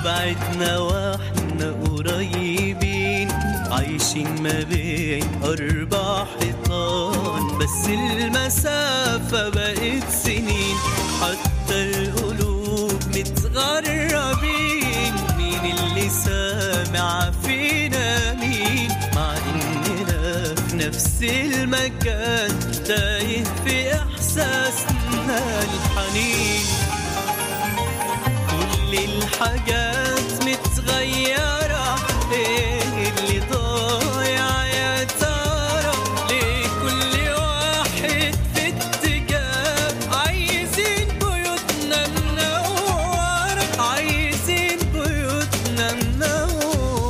بعدنا واحنا قريبين عايشين ما بين أربع حيطان بس المسافة بقت سنين حتى القلوب متغربين مين اللي سامع فينا مين مع إننا في نفس المكان تايه في إحساسنا الحنين كل الحاجات متغيرة ايه اللي ضايع يا ترى ليه كل واحد في اتجاه عايزين بيوتنا منورة عايزين بيوتنا منورة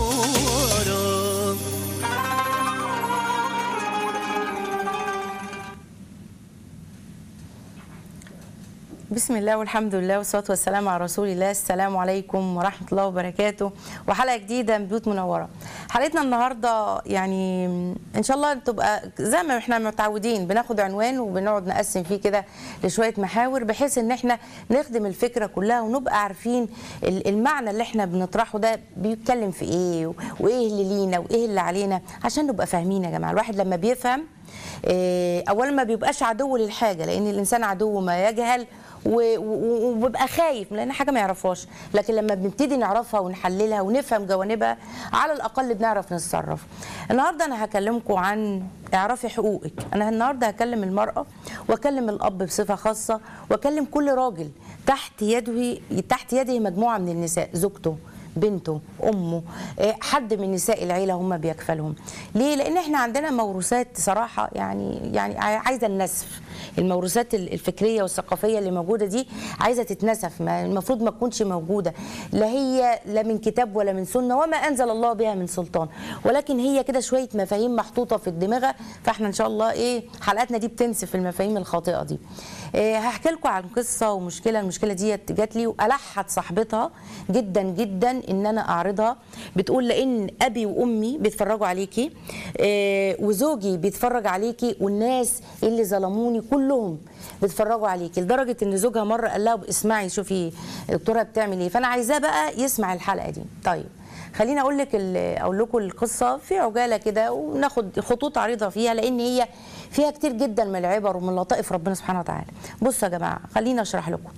بسم الله والحمد لله والصلاة والسلام على رسول الله السلام عليكم ورحمة الله وبركاته وحلقة جديدة من بيوت منورة حلقتنا النهاردة يعني إن شاء الله تبقى زي ما احنا متعودين بناخد عنوان وبنقعد نقسم فيه كده لشوية محاور بحيث إن احنا نخدم الفكرة كلها ونبقى عارفين ال- المعنى اللي احنا بنطرحه ده بيتكلم في إيه وإيه اللي لينا وإيه اللي علينا عشان نبقى فاهمين يا جماعة الواحد لما بيفهم إيه، اولا ما بيبقاش عدو للحاجه لان الانسان عدو ما يجهل و- و- وبيبقى خايف لان حاجه ما يعرفهاش لكن لما بنبتدي نعرفها ونحللها ونفهم جوانبها على الاقل بنعرف نتصرف النهارده انا هكلمكم عن اعرفي حقوقك انا النهارده هكلم المراه واكلم الاب بصفه خاصه واكلم كل راجل تحت يده تحت يده مجموعه من النساء زوجته بنته امه إيه، حد من نساء العيله هم بيكفلهم ليه لان احنا عندنا موروثات صراحه يعني يعني عايزه النسف الموروثات الفكريه والثقافيه اللي موجوده دي عايزه تتنسف ما المفروض ما تكونش موجوده لا هي لا من كتاب ولا من سنه وما انزل الله بها من سلطان ولكن هي كده شويه مفاهيم محطوطه في الدماغ فاحنا ان شاء الله ايه حلقاتنا دي بتنسف المفاهيم الخاطئه دي إيه هحكي لكم عن قصه ومشكله المشكله دي جات لي والحت صاحبتها جدا جدا ان انا اعرضها بتقول لان ابي وامي بيتفرجوا عليكي إيه وزوجي بيتفرج عليكي والناس اللي ظلموني كلهم بيتفرجوا عليكي لدرجه ان زوجها مره قال لها اسمعي شوفي الدكتوره بتعمل ايه فانا عايزاه بقى يسمع الحلقه دي طيب خليني اقول لك ال- اقول لكم القصه في عجاله كده وناخد خطوط عريضه فيها لان هي فيها كتير جدا من العبر ومن لطائف ربنا سبحانه وتعالى بصوا يا جماعه خليني اشرح لكم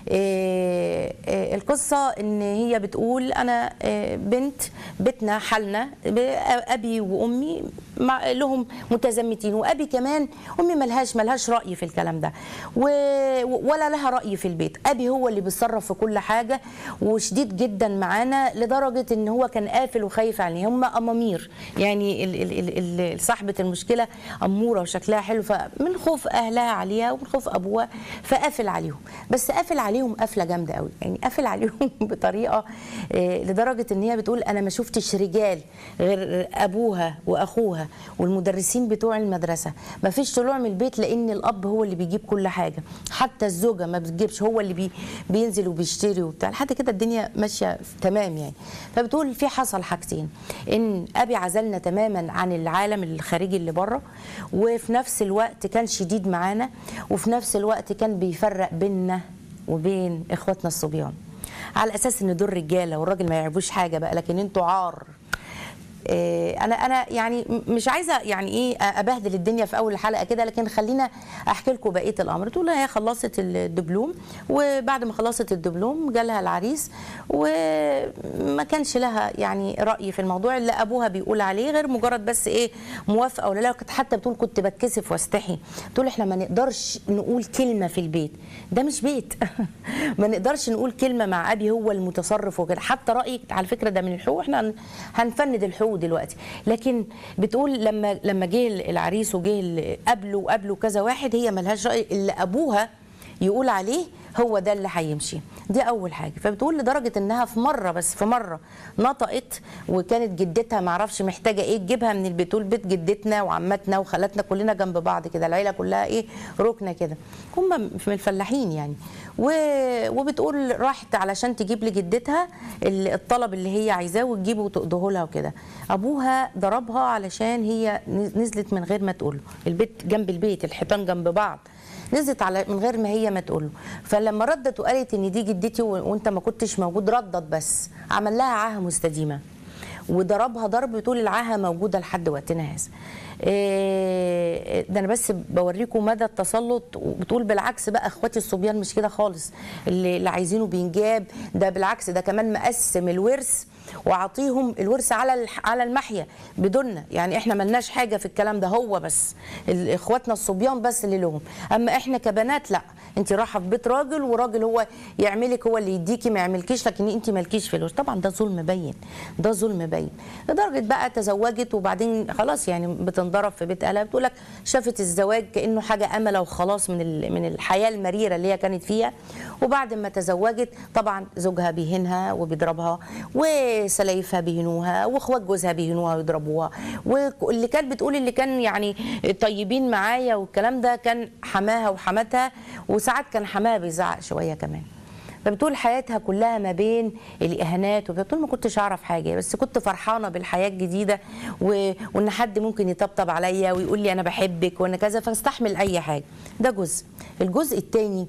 إيه إيه القصه ان هي بتقول انا إيه بنت بيتنا حالنا ب- ابي وامي مع لهم متزمتين وابي كمان امي ملهاش ملهاش راي في الكلام ده و- ولا لها راي في البيت ابي هو اللي بيتصرف في كل حاجه وشديد جدا معانا لدرجه ان هو كان قافل وخايف عليه هم امامير يعني ال- ال- ال- ال- صاحبه المشكله اموره وشكلها حلو فمن خوف اهلها عليها ومن خوف ابوها فقافل عليهم بس قافل عليهم قفله جامده قوي يعني قافل عليهم بطريقه آه، لدرجه ان هي بتقول انا ما شفتش رجال غير ابوها واخوها والمدرسين بتوع المدرسه ما فيش طلوع من البيت لان الاب هو اللي بيجيب كل حاجه حتى الزوجه ما بتجيبش هو اللي بي بينزل وبيشتري وبتاع لحد كده الدنيا ماشيه تمام يعني فبتقول في حصل حاجتين ان ابي عزلنا تماما عن العالم الخارجي اللي بره وفي نفس الوقت كان شديد معانا وفي نفس الوقت كان بيفرق بيننا وبين اخواتنا الصبيان على اساس ان دول رجاله والراجل ما يعيبوش حاجه بقى لكن انتوا عار إيه، انا انا يعني م- مش عايزه يعني ايه ابهدل الدنيا في اول الحلقه كده لكن خلينا احكي لكم بقيه الامر تقول هي خلصت الدبلوم وبعد ما خلصت الدبلوم جالها العريس وما كانش لها يعني راي في الموضوع اللي ابوها بيقول عليه غير مجرد بس ايه موافقه ولا لا كنت حتى بتقول كنت بتكسف واستحي تقول احنا ما نقدرش نقول كلمه في البيت ده مش بيت ما نقدرش نقول كلمه مع ابي هو المتصرف وكده حتى رايك على فكره ده من الحقوق احنا هن- هنفند الحقوق دلوقتي لكن بتقول لما لما جه العريس وجه ال- قبله وقبله كذا واحد هي ملهاش راي اللي ابوها يقول عليه هو ده اللي هيمشي دي اول حاجه فبتقول لدرجه انها في مره بس في مره نطقت وكانت جدتها معرفش محتاجه ايه تجيبها من البيت تقول بيت جدتنا وعمتنا وخالاتنا كلنا جنب بعض كده العيله كلها ايه ركنه كده هم من الفلاحين يعني و- وبتقول راحت علشان تجيب لجدتها ال- الطلب اللي هي عايزاه وتجيبه وتقضيه لها وكده ابوها ضربها علشان هي نزلت من غير ما تقول له البيت جنب البيت الحيطان جنب بعض نزلت على من غير ما هي ما تقول له فلما ردت وقالت ان دي جدتي و- وانت ما كنتش موجود ردت بس عمل لها عاهه مستديمه وضربها ضرب بتقول العاهه موجوده لحد وقتنا هذا إيه، ده انا بس بوريكم مدى التسلط وبتقول بالعكس بقى اخواتي الصبيان مش كده خالص اللي, اللي عايزينه بينجاب ده بالعكس ده كمان مقسم الورث وعطيهم الورث على الح- على المحيا بدوننا يعني احنا ملناش حاجه في الكلام ده هو بس ال- اخواتنا الصبيان بس اللي لهم اما احنا كبنات لا انت رايحه في بيت راجل وراجل هو يعملك هو اللي يديكي ما يعملكيش لكن انت مالكيش في الورث طبعا ده ظلم باين ده ظلم باين لدرجه بقى تزوجت وبعدين خلاص يعني بتنضرب في بيت اهلها بتقول لك شافت الزواج كانه حاجه امله وخلاص من ال- من الحياه المريره اللي هي كانت فيها وبعد ما تزوجت طبعا زوجها بيهينها وبيضربها وسلايفها بيهنوها واخوات جوزها بيهنوها ويضربوها واللي كانت بتقول اللي كان يعني طيبين معايا والكلام ده كان حماها وحماتها وساعات كان حماها بيزعق شويه كمان فبتقول حياتها كلها ما بين الاهانات وبتقول ما كنتش اعرف حاجه بس كنت فرحانه بالحياه الجديده و... وان حد ممكن يطبطب عليا ويقول لي انا بحبك وانا كذا فاستحمل اي حاجه ده جزء الجزء الثاني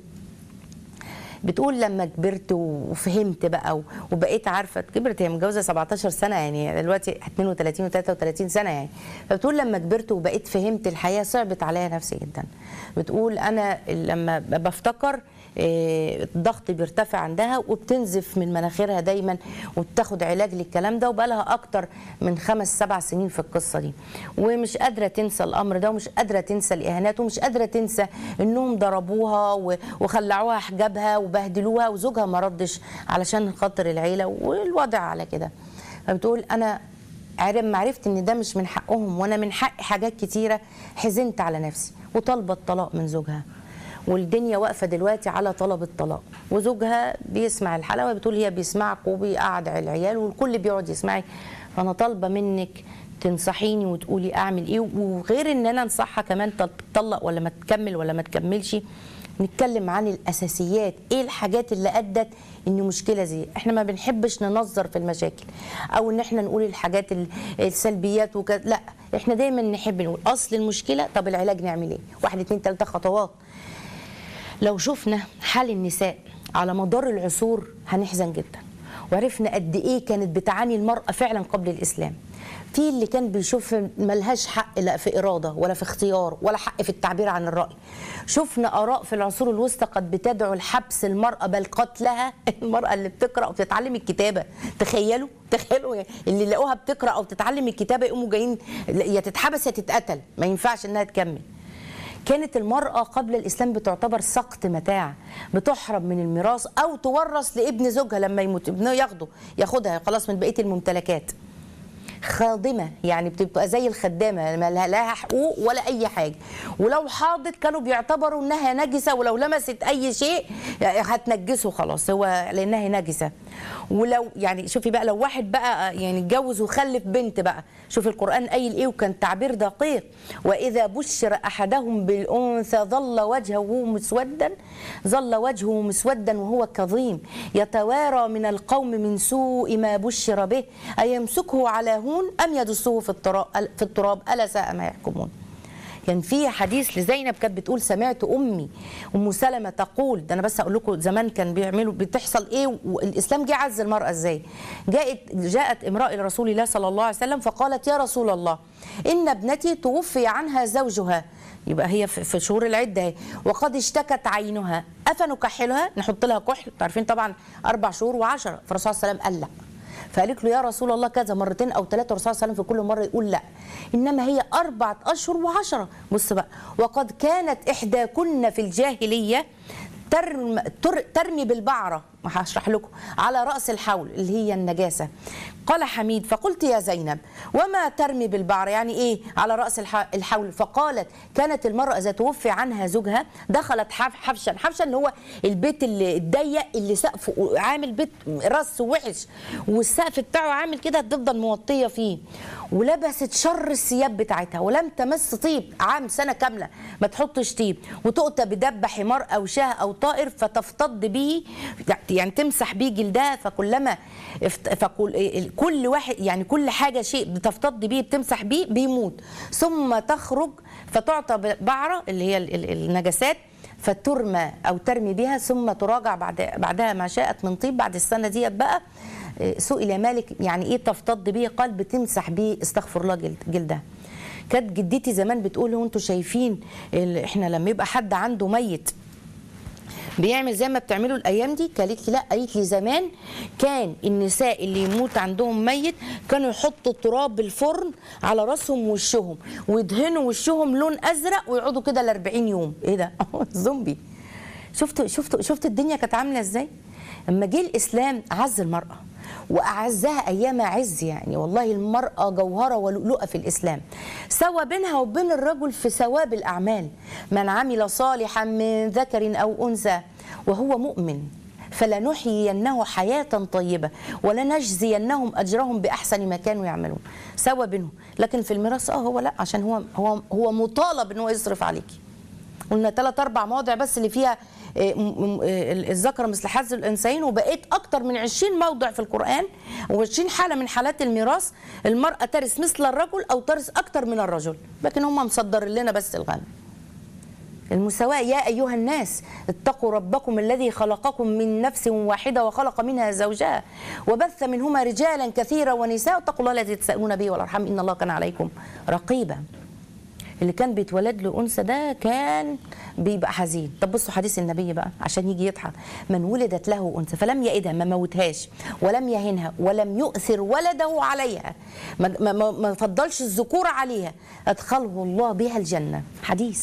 بتقول لما كبرت وفهمت بقى و- وبقيت عارفه كبرت هي متجوزه 17 سنه يعني دلوقتي 32 و33 سنه يعني فبتقول لما كبرت وبقيت فهمت الحياه صعبت عليا نفسي جدا بتقول انا لما بفتكر آه، الضغط بيرتفع عندها وبتنزف من مناخيرها دايما وبتاخد علاج للكلام ده وبقالها اكتر من خمس سبع سنين في القصه دي ومش قادره تنسى الامر ده ومش قادره تنسى الاهانات ومش قادره تنسى انهم ضربوها و- وخلعوها حجابها وبهدلوها وزوجها ما ردش علشان خاطر العيله والوضع على كده فبتقول انا عرف ما عرفت ان ده مش من حقهم وانا من حقي حاجات كتيره حزنت على نفسي وطالبه الطلاق من زوجها والدنيا واقفه دلوقتي على طلب الطلاق وزوجها بيسمع الحلقه بتقول هي بيسمعك وبيقعد على العيال والكل بيقعد يسمعي فانا طالبه منك تنصحيني وتقولي اعمل ايه وغير ان انا انصحها كمان تطلق ولا ما تكمل ولا ما تكملش نتكلم عن الاساسيات ايه الحاجات اللي ادت ان مشكله زي احنا ما بنحبش ننظر في المشاكل او ان احنا نقول الحاجات ال- السلبيات وكذا لا احنا دايما نحب نقول اصل المشكله طب العلاج نعمل ايه واحد اتنين تلاته خطوات لو شفنا حال النساء على مدار العصور هنحزن جدا وعرفنا قد ايه كانت بتعاني المراه فعلا قبل الاسلام في اللي كان بيشوف ملهاش حق لا في اراده ولا في اختيار ولا حق في التعبير عن الراي شفنا اراء في العصور الوسطى قد بتدعو لحبس المراه بل قتلها المراه اللي بتقرا وبتتعلم الكتابه تخيلوا تخيلوا يعني اللي لقوها بتقرا او بتتعلم الكتابه يقوموا جايين يا تتحبس يا تتقتل ما ينفعش انها تكمل كانت المرأة قبل الإسلام بتعتبر سقط متاع بتحرم من الميراث أو تورث لابن زوجها لما يموت ابنه ياخده ياخدها خلاص من بقية الممتلكات خادمة يعني بتبقى زي الخدامة ما لها لها حقوق ولا أي حاجة ولو حاضت كانوا بيعتبروا إنها نجسة ولو لمست أي شيء هتنجسه خلاص هو لأنها نجسة ولو يعني شوفي بقى لو واحد بقى يعني اتجوز وخلف بنت بقى شوفي القرآن قايل إيه وكان تعبير دقيق وإذا بشر أحدهم بالأنثى ظل وجهه مسودا ظل وجهه مسودا وهو كظيم يتوارى من القوم من سوء ما بشر به أيمسكه على هون أم يدسه في التراب في التراب ألا ساء ما يحكمون كان في حديث لزينب كانت بتقول سمعت امي ام سلمة تقول ده انا بس اقول لكم زمان كان بيعملوا بتحصل ايه والاسلام جه عز المراه ازاي جاءت جاءت امراه لرسول الله صلى الله عليه وسلم فقالت يا رسول الله ان ابنتي توفي عنها زوجها يبقى هي في في شهور العده اهي وقد اشتكت عينها افنكحلها نحط لها كحل عارفين طبعا اربع شهور وعشرة فالرسول صلى الله عليه وسلم قال لا فقالت له يا رسول الله كذا مرتين او ثلاثه والرسول صلى الله عليه وسلم في كل مره يقول لا انما هي اربعه اشهر وعشره بص بقى وقد كانت احداكن في الجاهليه ترم تر ترمي بالبعره ما هشرح لكم على راس الحول اللي هي النجاسه قال حميد فقلت يا زينب وما ترمي بالبعره يعني ايه على راس الح- الحول فقالت كانت المراه اذا توفي عنها زوجها دخلت حف- حفشا حفشا اللي هو البيت اللي الضيق اللي سقفه عامل بيت رص وحش والسقف بتاعه عامل كده تفضل موطيه فيه ولبست شر الثياب بتاعتها ولم تمس طيب عام سنه كامله ما تحطش طيب وتؤتى بدب حمار او شاه او طائر فتفتض به يعني تمسح بيه جلدها فكلما افت- فكل كل واحد يعني كل حاجه شيء بتفتض بيه بتمسح بيه بيموت ثم تخرج فتعطى بعره اللي هي ال- ال- النجاسات فترمى او ترمي بها ثم تراجع بعد بعدها ما شاءت من طيب بعد السنه ديت بقى آه، سئل مالك يعني ايه تفتض به قال بتمسح بيه استغفر الله جلد جلدها كانت جدتي زمان بتقول هو انتوا شايفين ال- احنا لما يبقى حد عنده ميت بيعمل زي ما بتعملوا الايام دي قالت لي لا قالت لي زمان كان النساء اللي يموت عندهم ميت كانوا يحطوا تراب بالفرن على راسهم ووشهم ويدهنوا وشهم لون ازرق ويقعدوا كده ل 40 يوم ايه ده زومبي شفتوا شفتوا شفت الدنيا كانت عامله ازاي اما جه الاسلام عز المراه واعزها ايام عز يعني والله المراه جوهره ولؤلؤه في الاسلام سوى بينها وبين الرجل في ثواب الاعمال من عمل صالحا من ذكر او انثى وهو مؤمن فلنحيينه حياة طيبة ولنجزينهم أجرهم بأحسن ما كانوا يعملون سوى بينهم لكن في الميراث اه هو لا عشان هو هو هو مطالب ان هو يصرف عليكي قلنا ثلاث اربع مواضع بس اللي فيها آه، م- م- آه، الذكر مثل حظ الانثيين وبقيت اكتر من 20 موضع في القران و20 حاله من حالات الميراث المراه ترث مثل الرجل او ترث اكتر من الرجل لكن هم مصدر لنا بس الغنم المساواة يا أيها الناس اتقوا ربكم الذي خلقكم من نفس واحدة وخلق منها زوجها وبث منهما رجالا كثيرا ونساء اتقوا الله الذي تسألون به والأرحام إن الله كان عليكم رقيبا اللي كان بيتولد له انثى ده كان بيبقى حزين طب بصوا حديث النبي بقى عشان يجي يضحك من ولدت له انثى فلم يئدها ما موتهاش ولم يهنها ولم يؤثر ولده عليها ما, ما, ما, ما فضلش الذكور عليها ادخله الله بها الجنه حديث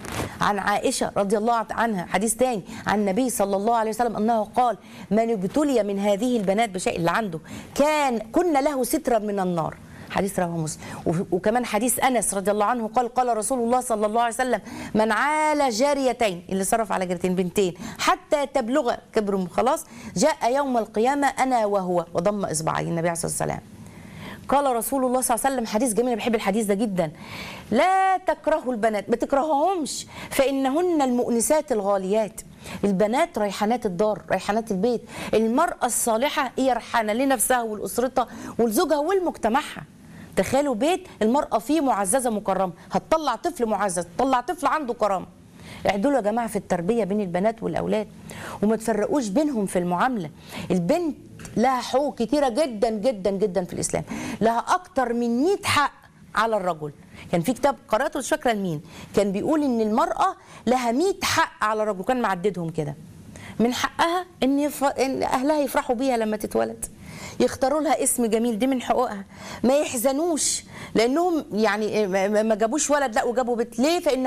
عن عائشة رضي الله عنها حديث تاني عن النبي صلى الله عليه وسلم أنه قال من ابتلي من هذه البنات بشيء اللي عنده كان كن له سترا من النار حديث رواه مسلم وف- وكمان حديث انس رضي الله عنه قال قال رسول الله صلى الله عليه وسلم من عال جاريتين اللي صرف على جاريتين بنتين حتى تبلغ كبرهم خلاص جاء يوم القيامه انا وهو وضم اصبعي النبي عليه الصلاه والسلام قال رسول الله صلى الله عليه وسلم حديث جميل أنا بحب الحديث ده جدا لا تكرهوا البنات ما تكرهوهمش فإنهن المؤنسات الغاليات البنات ريحانات الدار ريحانات البيت المرأة الصالحة هي ريحانة لنفسها ولأسرتها ولزوجها ولمجتمعها تخيلوا بيت المرأة فيه معززة مكرمة هتطلع طفل معزز تطلع طفل عنده كرامة اعدلوا يا جماعه في التربيه بين البنات والاولاد وما تفرقوش بينهم في المعامله البنت لها حقوق كتيره جدا جدا جدا في الاسلام لها اكتر من 100 حق على الرجل كان في كتاب قراته مش فاكره لمين كان بيقول ان المراه لها 100 حق على الرجل كان معددهم كده من حقها ان, يف... إن اهلها يفرحوا بيها لما تتولد يختاروا لها اسم جميل دي من حقوقها ما يحزنوش لانهم يعني ما ما جابوش ولد لا وجابوا بنت ليه فان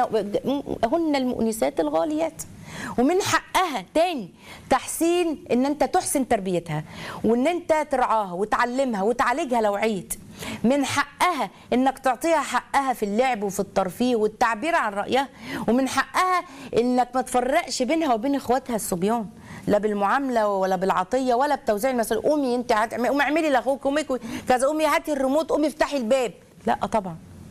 هن المؤنسات الغاليات ومن حقها تاني تحسين ان انت تحسن تربيتها وان انت ترعاها وتعلمها وتعالجها لو عيت من حقها انك تعطيها حقها في اللعب وفي الترفيه والتعبير عن رايها ومن حقها انك ما تفرقش بينها وبين اخواتها الصبيان لا بالمعامله ولا بالعطيه ولا بتوزيع المسؤوليه قومي انت هات قومي اعملي لاخوك قومي كذا قومي هاتي الريموت قومي افتحي الباب لا طبعا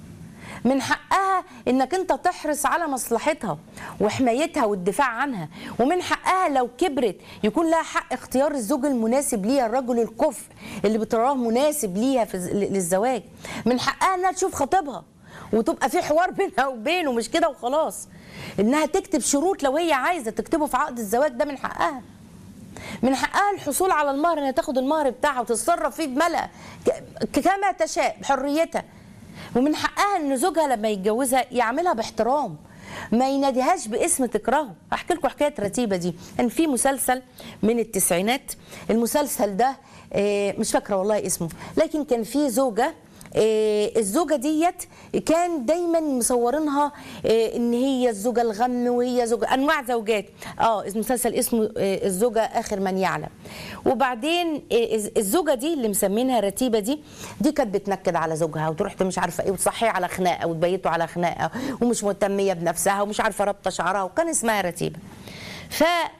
من حقها انك انت تحرص على مصلحتها وحمايتها والدفاع عنها ومن حقها لو كبرت يكون لها حق اختيار الزوج المناسب ليها الرجل الكفء اللي بتراه مناسب ليها في للزواج من حقها انها تشوف خطيبها وتبقى في حوار بينها وبينه مش كده وخلاص انها تكتب شروط لو هي عايزه تكتبه في عقد الزواج ده من حقها من حقها الحصول على المهر انها تاخد المهر بتاعها وتتصرف فيه بملأ ك- كما تشاء بحريتها ومن حقها ان زوجها لما يتجوزها يعملها باحترام ما يناديهاش باسم تكرهه هحكي لكم حكايه رتيبه دي كان في مسلسل من التسعينات المسلسل ده آه، مش فاكره والله اسمه لكن كان في زوجه آه، الزوجه ديت كان دايما مصورينها آه، ان هي الزوجه الغم وهي زوجه انواع زوجات اه المسلسل اسمه آه، الزوجه اخر من يعلم وبعدين آه، الزوجه دي اللي مسمينها رتيبه دي دي كانت بتنكد على زوجها وتروح مش عارفه ايه وتصحيه على خناقه وتبيته على خناقه ومش مهتميه بنفسها ومش عارفه رابطه شعرها وكان اسمها رتيبه ف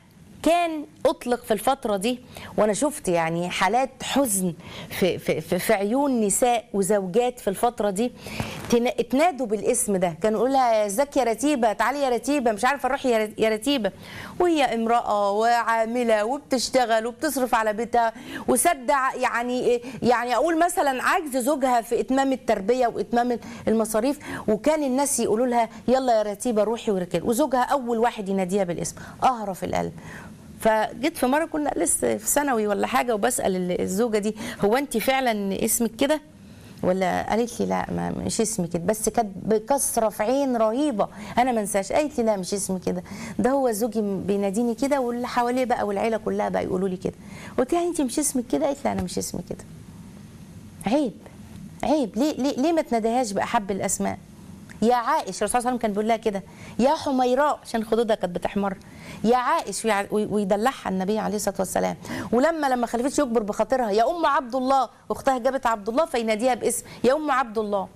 كان اطلق في الفتره دي وانا شفت يعني حالات حزن في في في, في عيون نساء وزوجات في الفتره دي تنا- اتنادوا بالاسم ده كانوا يقولوا لها ازيك يا رتيبه تعالي يا رتيبه مش عارفه نروح يا رت- يا رتيبه وهي امراه وعامله وبتشتغل وبتصرف على بيتها وسدع يعني يعني اقول مثلا عجز زوجها في اتمام التربيه واتمام المصاريف وكان الناس يقولوا لها يلا يا رتيبه روحي وركلي وزوجها اول واحد يناديها بالاسم اهرف القلب فجيت في مره كنا لسه في ثانوي ولا حاجه وبسال ال- الزوجه دي هو انت فعلا اسمك كده ولا قالت لي لا ما مش اسمي كده بس كانت بكسره في عين رهيبه انا ما انساش قالت لي لا مش اسمي كده ده هو زوجي بيناديني كده واللي حواليه بقى والعيله كلها بقى يقولوا لي كده قلت لها انت مش اسمك كده قالت لي انا مش اسمي كده عيب عيب ليه ليه ليه ما تناديهاش باحب الاسماء يا عائش الرسول صلى الله عليه وسلم كان بيقول لها كده يا حميراء عشان خدودها كانت بتحمر يا عائش ويع- وي- ويدلعها النبي عليه الصلاه والسلام ولما لما خلفتش يكبر بخاطرها يا ام عبد الله واختها جابت عبد الله فيناديها باسم يا ام عبد الله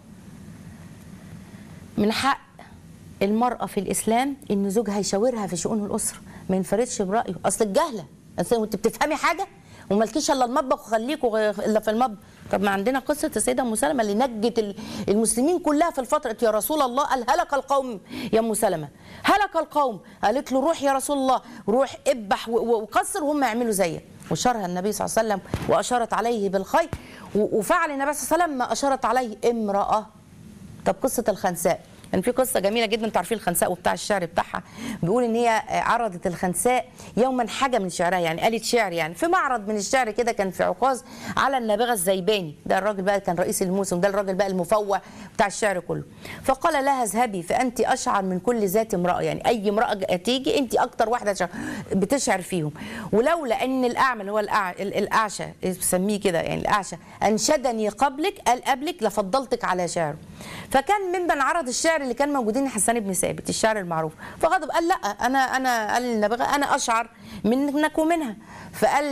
من حق المرأة في الإسلام إن زوجها يشاورها في شؤون الأسرة ما ينفردش برأيه أصل الجهلة أصل أنت بتفهمي حاجة ومالكيش إلا المطبخ وخليكوا غ- إلا في المطبخ طب ما عندنا قصة السيدة أم سلمة اللي نجت ال- المسلمين كلها في الفترة يا رسول الله قال هلك القوم يا أم سلمة هلك القوم قالت له روح يا رسول الله روح اذبح و- و- وقصر وهم يعملوا زيك وشرها النبي صلى الله عليه وسلم وأشارت عليه بالخير و- وفعل النبي صلى الله عليه وسلم ما أشارت عليه امرأة طب قصه الخنساء كان في قصه جميله جدا انتوا عارفين الخنساء وبتاع الشعر بتاعها بيقول ان هي عرضت الخنساء يوما حاجه من شعرها يعني قالت شعر يعني في معرض من الشعر كده كان في عكاظ على النابغه الزيباني ده الراجل بقى كان رئيس الموسم ده الراجل بقى المفوه بتاع الشعر كله فقال لها اذهبي فانت اشعر من كل ذات امراه يعني اي امراه تيجي انت اكتر واحده شعر بتشعر فيهم ولولا ان الاعمى اللي هو الأع- ال- الاعشى بسميه كده يعني الاعشى انشدني قبلك قال قبلك لفضلتك على شعره فكان ممن عرض الشعر اللي كان موجودين حسان بن ثابت الشعر المعروف فغضب قال لا انا انا قال النبغه انا اشعر منك ومنها فقال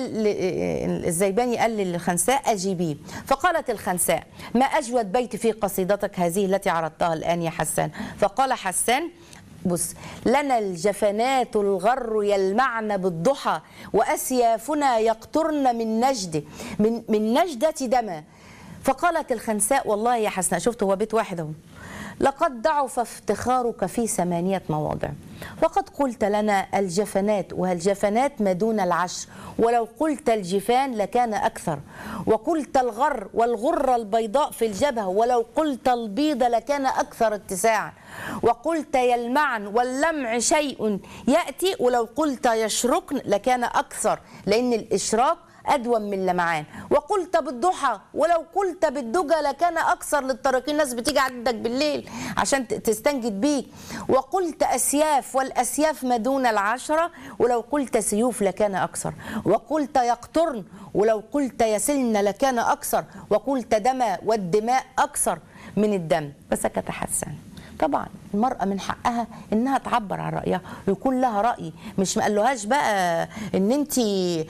ل- الزيباني قال للخنساء اجيبيه فقالت الخنساء ما اجود بيت في قصيدتك هذه التي عرضتها الان يا حسان فقال حسان بص لنا الجفنات الغر يلمعن بالضحى واسيافنا يقطرن من نجد من من نجده دما فقالت الخنساء والله يا حسناء شفت هو بيت واحد اهو لقد ضعف افتخارك في ثمانية مواضع وقد قلت لنا الجفنات والجفنات ما دون العشر ولو قلت الجفان لكان أكثر وقلت الغر والغرة البيضاء في الجبهة ولو قلت البيض لكان أكثر اتساعا وقلت يلمعن واللمع شيء يأتي ولو قلت يشرقن لكان أكثر لأن الإشراق أدوم من لمعان وقلت بالضحى ولو قلت بالدجى لكان أكثر للطريقين الناس بتيجي عندك بالليل عشان ت- تستنجد بيك وقلت أسياف والأسياف ما دون العشرة ولو قلت سيوف لكان أكثر وقلت يقطرن ولو قلت يسلن لكان أكثر وقلت دما والدماء أكثر من الدم فسكت حسان طبعا المرأة من حقها انها تعبر عن رأيها ويكون لها رأي مش ما قالوهاش بقى ان انت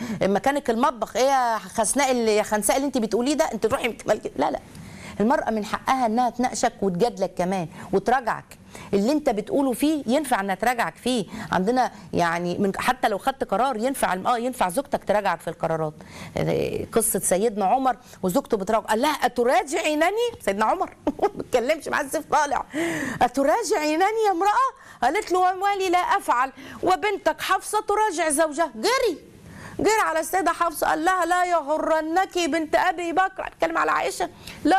مكانك المطبخ ايه يا خسناء اللي يا خنساء اللي انت بتقوليه ده انت تروحي متملك- لا لا المرأة من حقها انها تناقشك وتجادلك كمان وتراجعك اللي انت بتقوله فيه ينفع انها تراجعك فيه عندنا يعني من حتى لو خدت قرار ينفع اه ينفع زوجتك تراجعك في القرارات آه، قصه سيدنا عمر وزوجته بتراجع قال لها اتراجعينني سيدنا عمر ما بيتكلمش معاه السيف طالع اتراجعينني يا امراه قالت له ومالي لا افعل وبنتك حفصه تراجع زوجها جري جري على السيده حفصه قال لها لا يغرنك بنت ابي بكر اتكلم على عائشه لا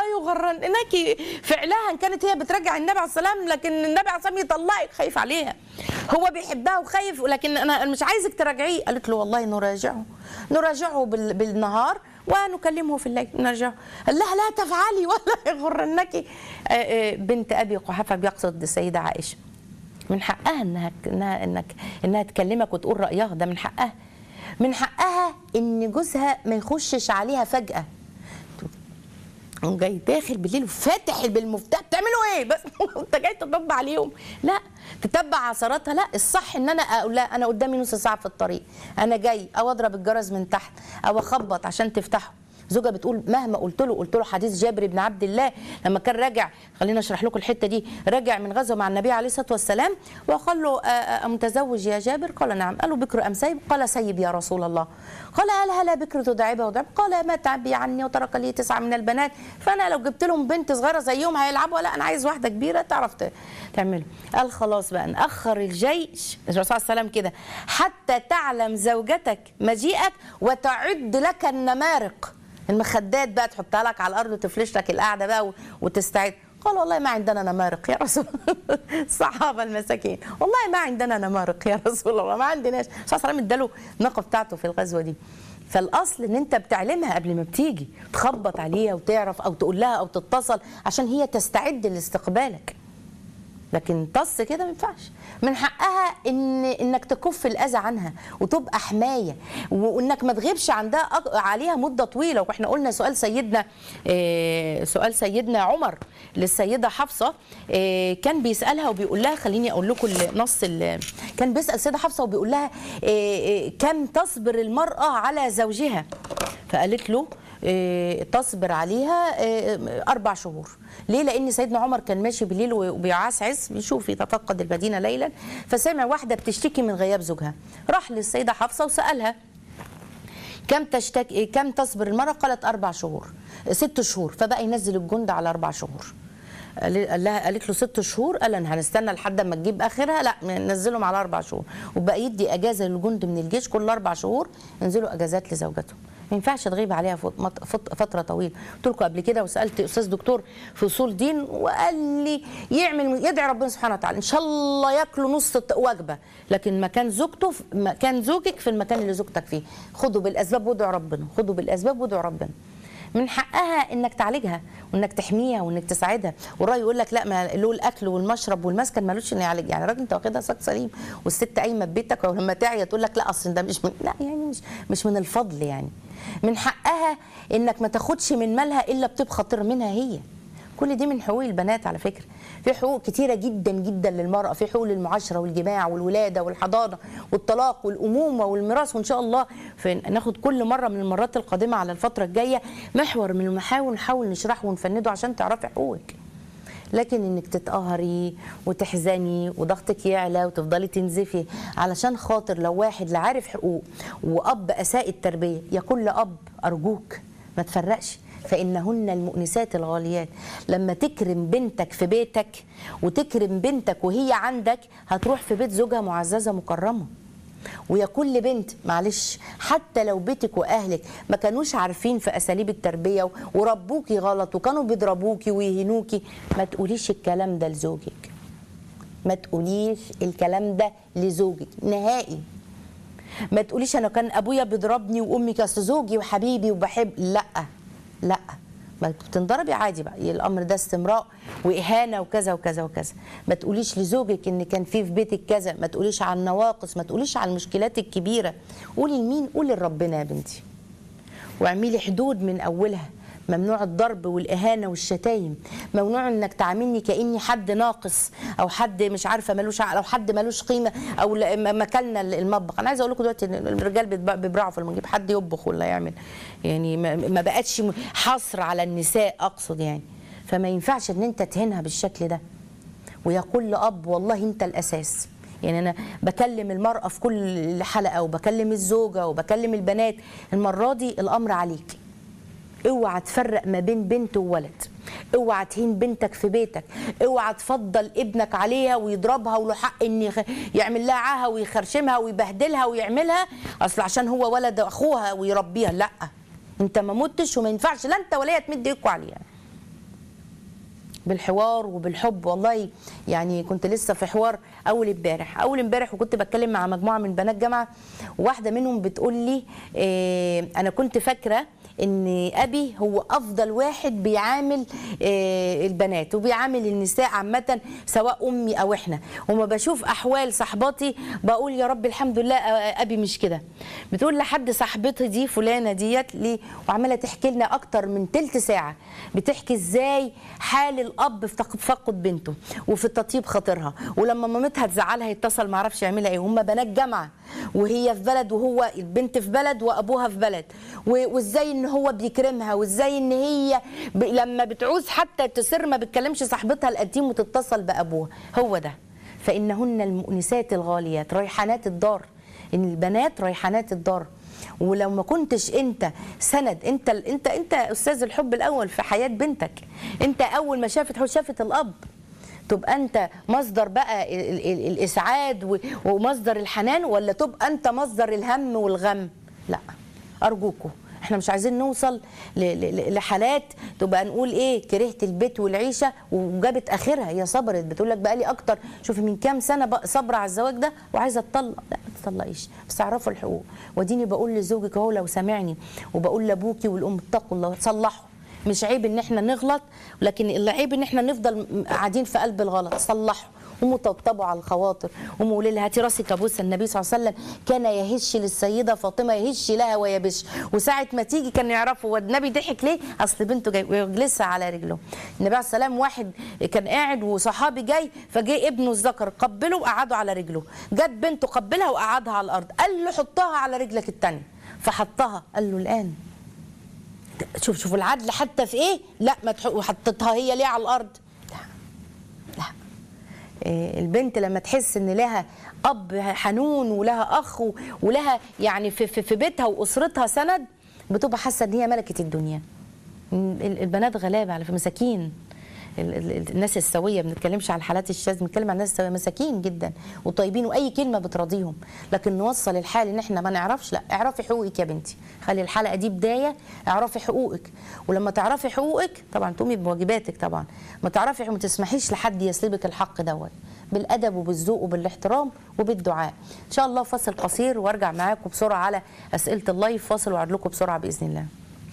يغرنك فعلها ان كانت هي بترجع النبي عليه السلام لكن النبي عليه السلام يطلقك خايف عليها هو بيحبها وخايف لكن انا مش عايزك تراجعيه قالت له والله نراجعه نراجعه بال- بالنهار ونكلمه في الليل نرجعه قال لها لا تفعلي ولا يغرنك آه، آه، بنت ابي قحافه بيقصد السيده عائشه من حقها انها انها انك انها تكلمك وتقول رايها ده من حقها من حقها ان جوزها ما يخشش عليها فجاه قام جاي داخل بالليل وفاتح بالمفتاح بتعملوا ايه بس انت جاي تطب عليهم لا تتبع عثراتها لا الصح ان انا اقول لا انا قدامي نص ساعه في الطريق انا جاي او اضرب الجرس من تحت او اخبط عشان تفتحه زوجها بتقول مهما قلت له قلت له حديث جابر بن عبد الله لما كان راجع خلينا اشرح لكم الحته دي راجع من غزوه مع النبي عليه الصلاه والسلام وقال له آه، آه، متزوج يا جابر قال نعم قال له بكر ام سيب قال سيب يا رسول الله قال هل هلا بكر تداعبها وتداعب قال ما تعبي عني وترك لي تسعه من البنات فانا لو جبت لهم بنت صغيره زيهم هيلعبوا لا انا عايز واحده كبيره تعرف ت- تعمله قال خلاص بقى ناخر الجيش الرسول صلى الله عليه وسلم كده حتى تعلم زوجتك مجيئك وتعد لك النمارق المخدات بقى تحطها لك على الارض وتفلش لك القعده بقى و- وتستعد قال والله ما عندنا نمارق يا رسول الصحابه المساكين والله ما عندنا نمارق يا رسول الله ما عندناش الرسول صلى الله عليه وسلم اداله الناقه بتاعته في الغزوه دي فالاصل ان انت بتعلمها قبل ما بتيجي تخبط عليها وتعرف او تقول لها او تتصل عشان هي تستعد لاستقبالك لكن طص كده ما ينفعش من حقها ان انك تكف الاذى عنها وتبقى حمايه وانك ما تغيبش عندها أك- عليها مده طويله واحنا قلنا سؤال سيدنا آه، سؤال سيدنا عمر للسيده حفصه آه، كان بيسالها وبيقول لها خليني اقول لكم النص ال- كان بيسال السيده حفصه وبيقول لها آه، آه، كم تصبر المراه على زوجها فقالت له آه، تصبر عليها آه، اربع شهور ليه لان سيدنا عمر كان ماشي بالليل وبيعسعس بيشوف يتفقد المدينه ليلا فسمع واحده بتشتكي من غياب زوجها راح للسيده حفصه وسالها كم تشتكي كم تصبر المراه قالت اربع شهور ست شهور فبقى ينزل الجند على اربع شهور قال قال لها قالت له ست شهور قال أنا هنستنى لحد ما تجيب اخرها لا ننزلهم على اربع شهور وبقى يدي اجازه للجند من الجيش كل اربع شهور ينزلوا اجازات لزوجته ما ينفعش تغيب عليها فت- مت- فت- فتره طويله قلت لكم قبل كده وسالت استاذ دكتور في اصول دين وقال لي يعمل يدعي ربنا سبحانه وتعالى ان شاء الله ياكلوا نص الت- وجبه لكن مكان زوجته في مكان زوجك في المكان اللي زوجتك فيه خدوا بالاسباب وادعوا ربنا خدوا بالاسباب وادعوا ربنا من حقها انك تعالجها وانك تحميها وانك تساعدها والراي يقول لك لا ما له الاكل والمشرب والمسكن مالوش انه يعالج يعني راجل انت واخدها ساق سليم والست قايمه في بيتك ولما تعيا تقول لك لا اصل ده مش من لا يعني مش مش من الفضل يعني من حقها انك ما تاخدش من مالها الا بطيب خاطر منها هي كل دي من حقوق البنات على فكره في حقوق كتيره جدا جدا للمراه في حقوق للمعاشره والجماع والولاده والحضانه والطلاق والامومه والميراث وان شاء الله في ناخد كل مره من المرات القادمه على الفتره الجايه محور من المحاور نحاول نشرحه ونفنده عشان تعرفي حقوقك لكن انك تتقهري وتحزني وضغطك يعلى وتفضلي تنزفي علشان خاطر لو واحد لا عارف حقوق واب اساء التربيه يقول لاب ارجوك ما تفرقش فإنهن المؤنسات الغاليات لما تكرم بنتك في بيتك وتكرم بنتك وهي عندك هتروح في بيت زوجها معززة مكرمة ويا كل بنت معلش حتى لو بيتك واهلك ما كانوش عارفين في اساليب التربيه وربوكي غلط وكانوا بيضربوكي ويهنوكي ما تقوليش الكلام ده لزوجك ما تقوليش الكلام ده لزوجك نهائي ما تقوليش انا كان ابويا بيضربني وامي كانت زوجي وحبيبي وبحب لا لا ما بتنضربي عادي بقى الامر ده استمراء واهانه وكذا وكذا وكذا ما تقوليش لزوجك ان كان في في بيتك كذا ما تقوليش على النواقص ما تقوليش على المشكلات الكبيره قولي لمين قولي لربنا يا بنتي واعملي حدود من اولها ممنوع الضرب والاهانه والشتايم ممنوع انك تعاملني كاني حد ناقص او حد مش عارفه ملوش عقل او حد ملوش قيمه او ل- م- مكلنا المطبخ انا عايزه اقول لكم دلوقتي إن الرجال بيتبع- بيبرعوا في المطبخ يجيب حد يطبخ ولا يعمل يعني ما- ما بقتش م- حصر على النساء اقصد يعني فما ينفعش ان انت تهينها بالشكل ده ويقول لأب والله أنت الأساس يعني أنا بكلم المرأة في كل حلقة وبكلم الزوجة وبكلم البنات المرة دي الأمر عليك اوعى تفرق ما بين بنت وولد اوعى تهين بنتك في بيتك اوعى تفضل ابنك عليها ويضربها وله حق ان يخ- يعمل لها عاهه ويخرشمها ويبهدلها ويعملها اصل عشان هو ولد اخوها ويربيها لا انت ما متش وما ينفعش لا انت ولا هي تمد ايدكوا عليها بالحوار وبالحب والله يعني كنت لسه في حوار اول امبارح اول امبارح وكنت بتكلم مع مجموعه من بنات جامعه واحده منهم بتقول لي إيه انا كنت فاكره ان ابي هو افضل واحد بيعامل إيه البنات وبيعامل النساء عامه سواء امي او احنا وما بشوف احوال صحباتي بقول يا رب الحمد لله آه، ابي مش كده بتقول لحد صاحبتي دي فلانه ديت لي وعماله تحكي لنا اكتر من تلت ساعه بتحكي ازاي حال الاب اب في تفقد بنته وفي تطيب خاطرها ولما مامتها تزعلها يتصل ما يعرفش يعملها ايه هم بنات جامعه وهي في بلد وهو البنت في بلد وابوها في بلد و- وازاي ان هو بيكرمها وازاي ان هي ب... لما بتعوز حتى تسر ما بتكلمش صاحبتها القديم وتتصل بابوها هو ده فانهن المؤنسات الغاليات ريحانات الدار ان البنات ريحانات الدار ولو ما كنتش انت سند انت انت انت استاذ الحب الاول في حياه بنتك انت اول ما شافت حب شافت الاب تبقى انت مصدر بقى ال- ال- الاسعاد و- ومصدر الحنان ولا تبقى انت مصدر الهم والغم لا ارجوكوا احنا مش عايزين نوصل ل- ل- لحالات تبقى نقول ايه كرهت البيت والعيشه وجابت اخرها هي صبرت بتقول لك بقى لي اكتر شوفي من كام سنه بقى صابره على الزواج ده وعايزه اتطلق لا ما تطلقيش بس اعرفوا الحقوق وديني بقول لزوجك اهو لو سامعني وبقول لابوكي والام اتقوا الله صلحوا مش عيب ان احنا نغلط لكن العيب ان احنا نفضل قاعدين في قلب الغلط صلحوا ومطبطبوا على الخواطر ومقولي لها هاتي راسك ابوس النبي صلى الله عليه وسلم كان يهش للسيده فاطمه يهش لها ويبش وساعه ما تيجي كان يعرفوا والنبي ضحك ليه اصل بنته جاي ويجلسها على رجله النبي عليه السلام واحد كان قاعد وصحابي جاي فجه ابنه الذكر قبله وقعده على رجله جت بنته قبلها وقعدها على الارض قال له حطها على رجلك الثانيه فحطها قال له الان شوف شوف العدل حتى في ايه لا ما تح... وحطتها هي ليه على الارض لا لا إيه، البنت لما تحس ان لها اب حنون ولها اخ و- ولها يعني في, في, في بيتها واسرتها سند بتبقى حاسه ان هي ملكه الدنيا ال- البنات غلابه على فكرة، مساكين ال- ال- الناس السويه ما بنتكلمش على الحالات الشاذ بنتكلم عن الناس السويه مساكين جدا وطيبين واي كلمه بتراضيهم لكن نوصل الحال ان احنا ما نعرفش لا اعرفي حقوقك يا بنتي خلي الحلقه دي بدايه اعرفي حقوقك ولما تعرفي حقوقك طبعا تقومي بواجباتك طبعا ما تعرفي ما تسمحيش لحد يسلبك الحق دوت بالادب وبالذوق وبالاحترام وبالدعاء ان شاء الله فاصل قصير وارجع معاكم بسرعه على اسئله اللايف فاصل واعد لكم بسرعه باذن الله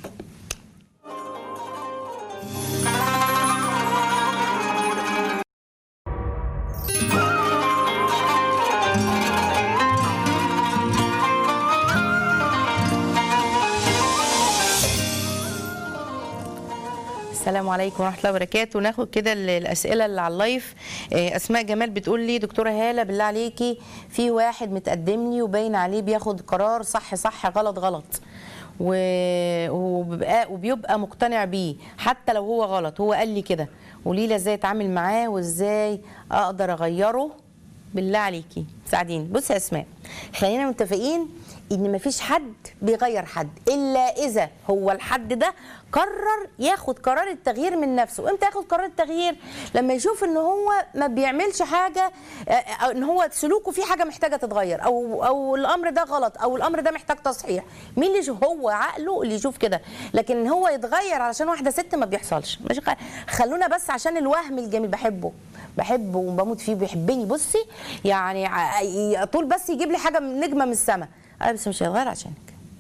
السلام عليكم ورحمه الله وبركاته ناخد كده ال- الاسئله اللي على اللايف آه، اسماء جمال بتقول لي دكتوره هاله بالله عليكي في واحد متقدم لي وباين عليه بياخد قرار صح صح غلط غلط و- وبيبقى وبيبقى مقتنع بيه حتى لو هو غلط هو قال لي كده قولي لي ازاي اتعامل معاه وازاي اقدر اغيره بالله عليكي ساعديني بصي يا اسماء خلينا متفقين ان مفيش حد بيغير حد الا اذا هو الحد ده قرر ياخد قرار التغيير من نفسه امتى ياخد قرار التغيير لما يشوف ان هو ما بيعملش حاجه آه، أو ان هو سلوكه فيه حاجه محتاجه تتغير او او الامر ده غلط او الامر ده محتاج تصحيح مين اللي يشوف هو عقله اللي يشوف كده لكن هو يتغير علشان واحده ست ما بيحصلش مش خلونا بس عشان الوهم الجميل بحبه بحبه وبموت فيه بيحبني بصي يعني ع- طول بس يجيب لي حاجه من نجمه من السماء انا بس مش هيتغير عشانك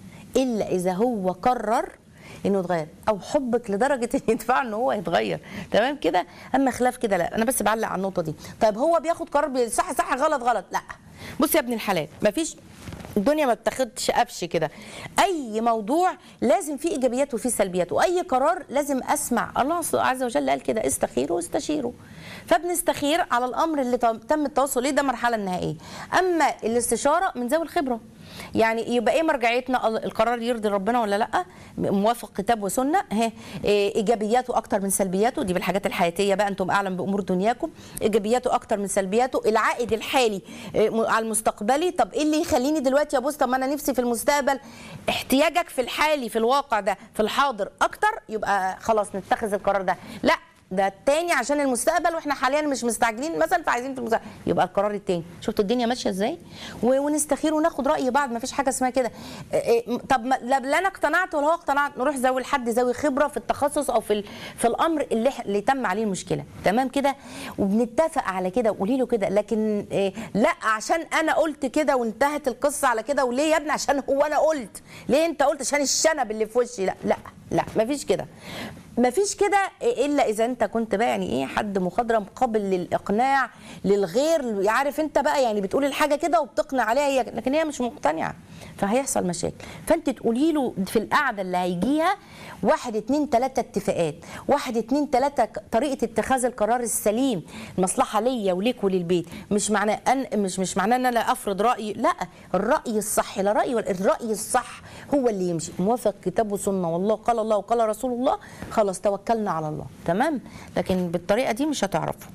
الا اذا هو قرر انه يتغير او حبك لدرجه ان يدفع ان هو يتغير تمام كده اما خلاف كده لا انا بس بعلق على النقطه دي طيب هو بياخد قرار بي- صح صح غلط غلط لا بص يا ابن الحلال مفيش الدنيا ما بتاخدش قفش كده اي موضوع لازم فيه ايجابيات وفيه سلبيات واي قرار لازم اسمع الله عز وجل قال كده استخيروا واستشيروا فبنستخير على الامر اللي تم تم التوصل ليه ده مرحله النهائيه اما الاستشاره من ذوي الخبره يعني يبقى ايه مرجعيتنا القرار يرضي ربنا ولا لا موافق كتاب وسنه ها إيه ايجابياته اكتر من سلبياته دي بالحاجات الحياتيه بقى انتم اعلم بامور دنياكم ايجابياته اكتر من سلبياته العائد الحالي إيه م- على المستقبلي طب ايه اللي يخليني دلوقتي يا بص طب ما انا نفسي في المستقبل احتياجك في الحالي في الواقع ده في الحاضر اكتر يبقى خلاص نتخذ القرار ده لا ده التاني عشان المستقبل واحنا حاليا مش مستعجلين مثلا فعايزين في المستقبل يبقى القرار التاني شفتوا الدنيا ماشيه ازاي و- ونستخير وناخد راي بعض ما فيش حاجه اسمها كده إيه إيه، طب ما- لا لا انا اقتنعت ولا هو اقتنعت نروح ذوي الحد ذوي خبره في التخصص او في ال- في الامر اللي إح- اللي تم عليه المشكله تمام كده وبنتفق على كده وقولي له كده لكن إيه لا عشان انا قلت كده وانتهت القصه على كده وليه يا ابني عشان هو انا قلت ليه انت قلت عشان الشنب اللي في وشي لا لا لا ما فيش كده مفيش كده الا اذا انت كنت بقى يعني ايه حد مخضرم قابل للاقناع للغير عارف انت بقى يعني بتقول الحاجه كده وبتقنع عليها هي لكن هي مش مقتنعه فهيحصل مشاكل فانت تقولي له في القعده اللي هيجيها واحد اتنين تلاته اتفاقات واحد اتنين تلاته ك- طريقه اتخاذ القرار السليم المصلحه ليا وليك وللبيت مش معناه ان مش مش معناه ان انا افرض رايي لا الراي الصح لا راي ولا الراي الصح هو اللي يمشي موافق كتاب وسنه والله قال الله وقال رسول الله خلاص توكلنا على الله تمام لكن بالطريقه دي مش هتعرفوا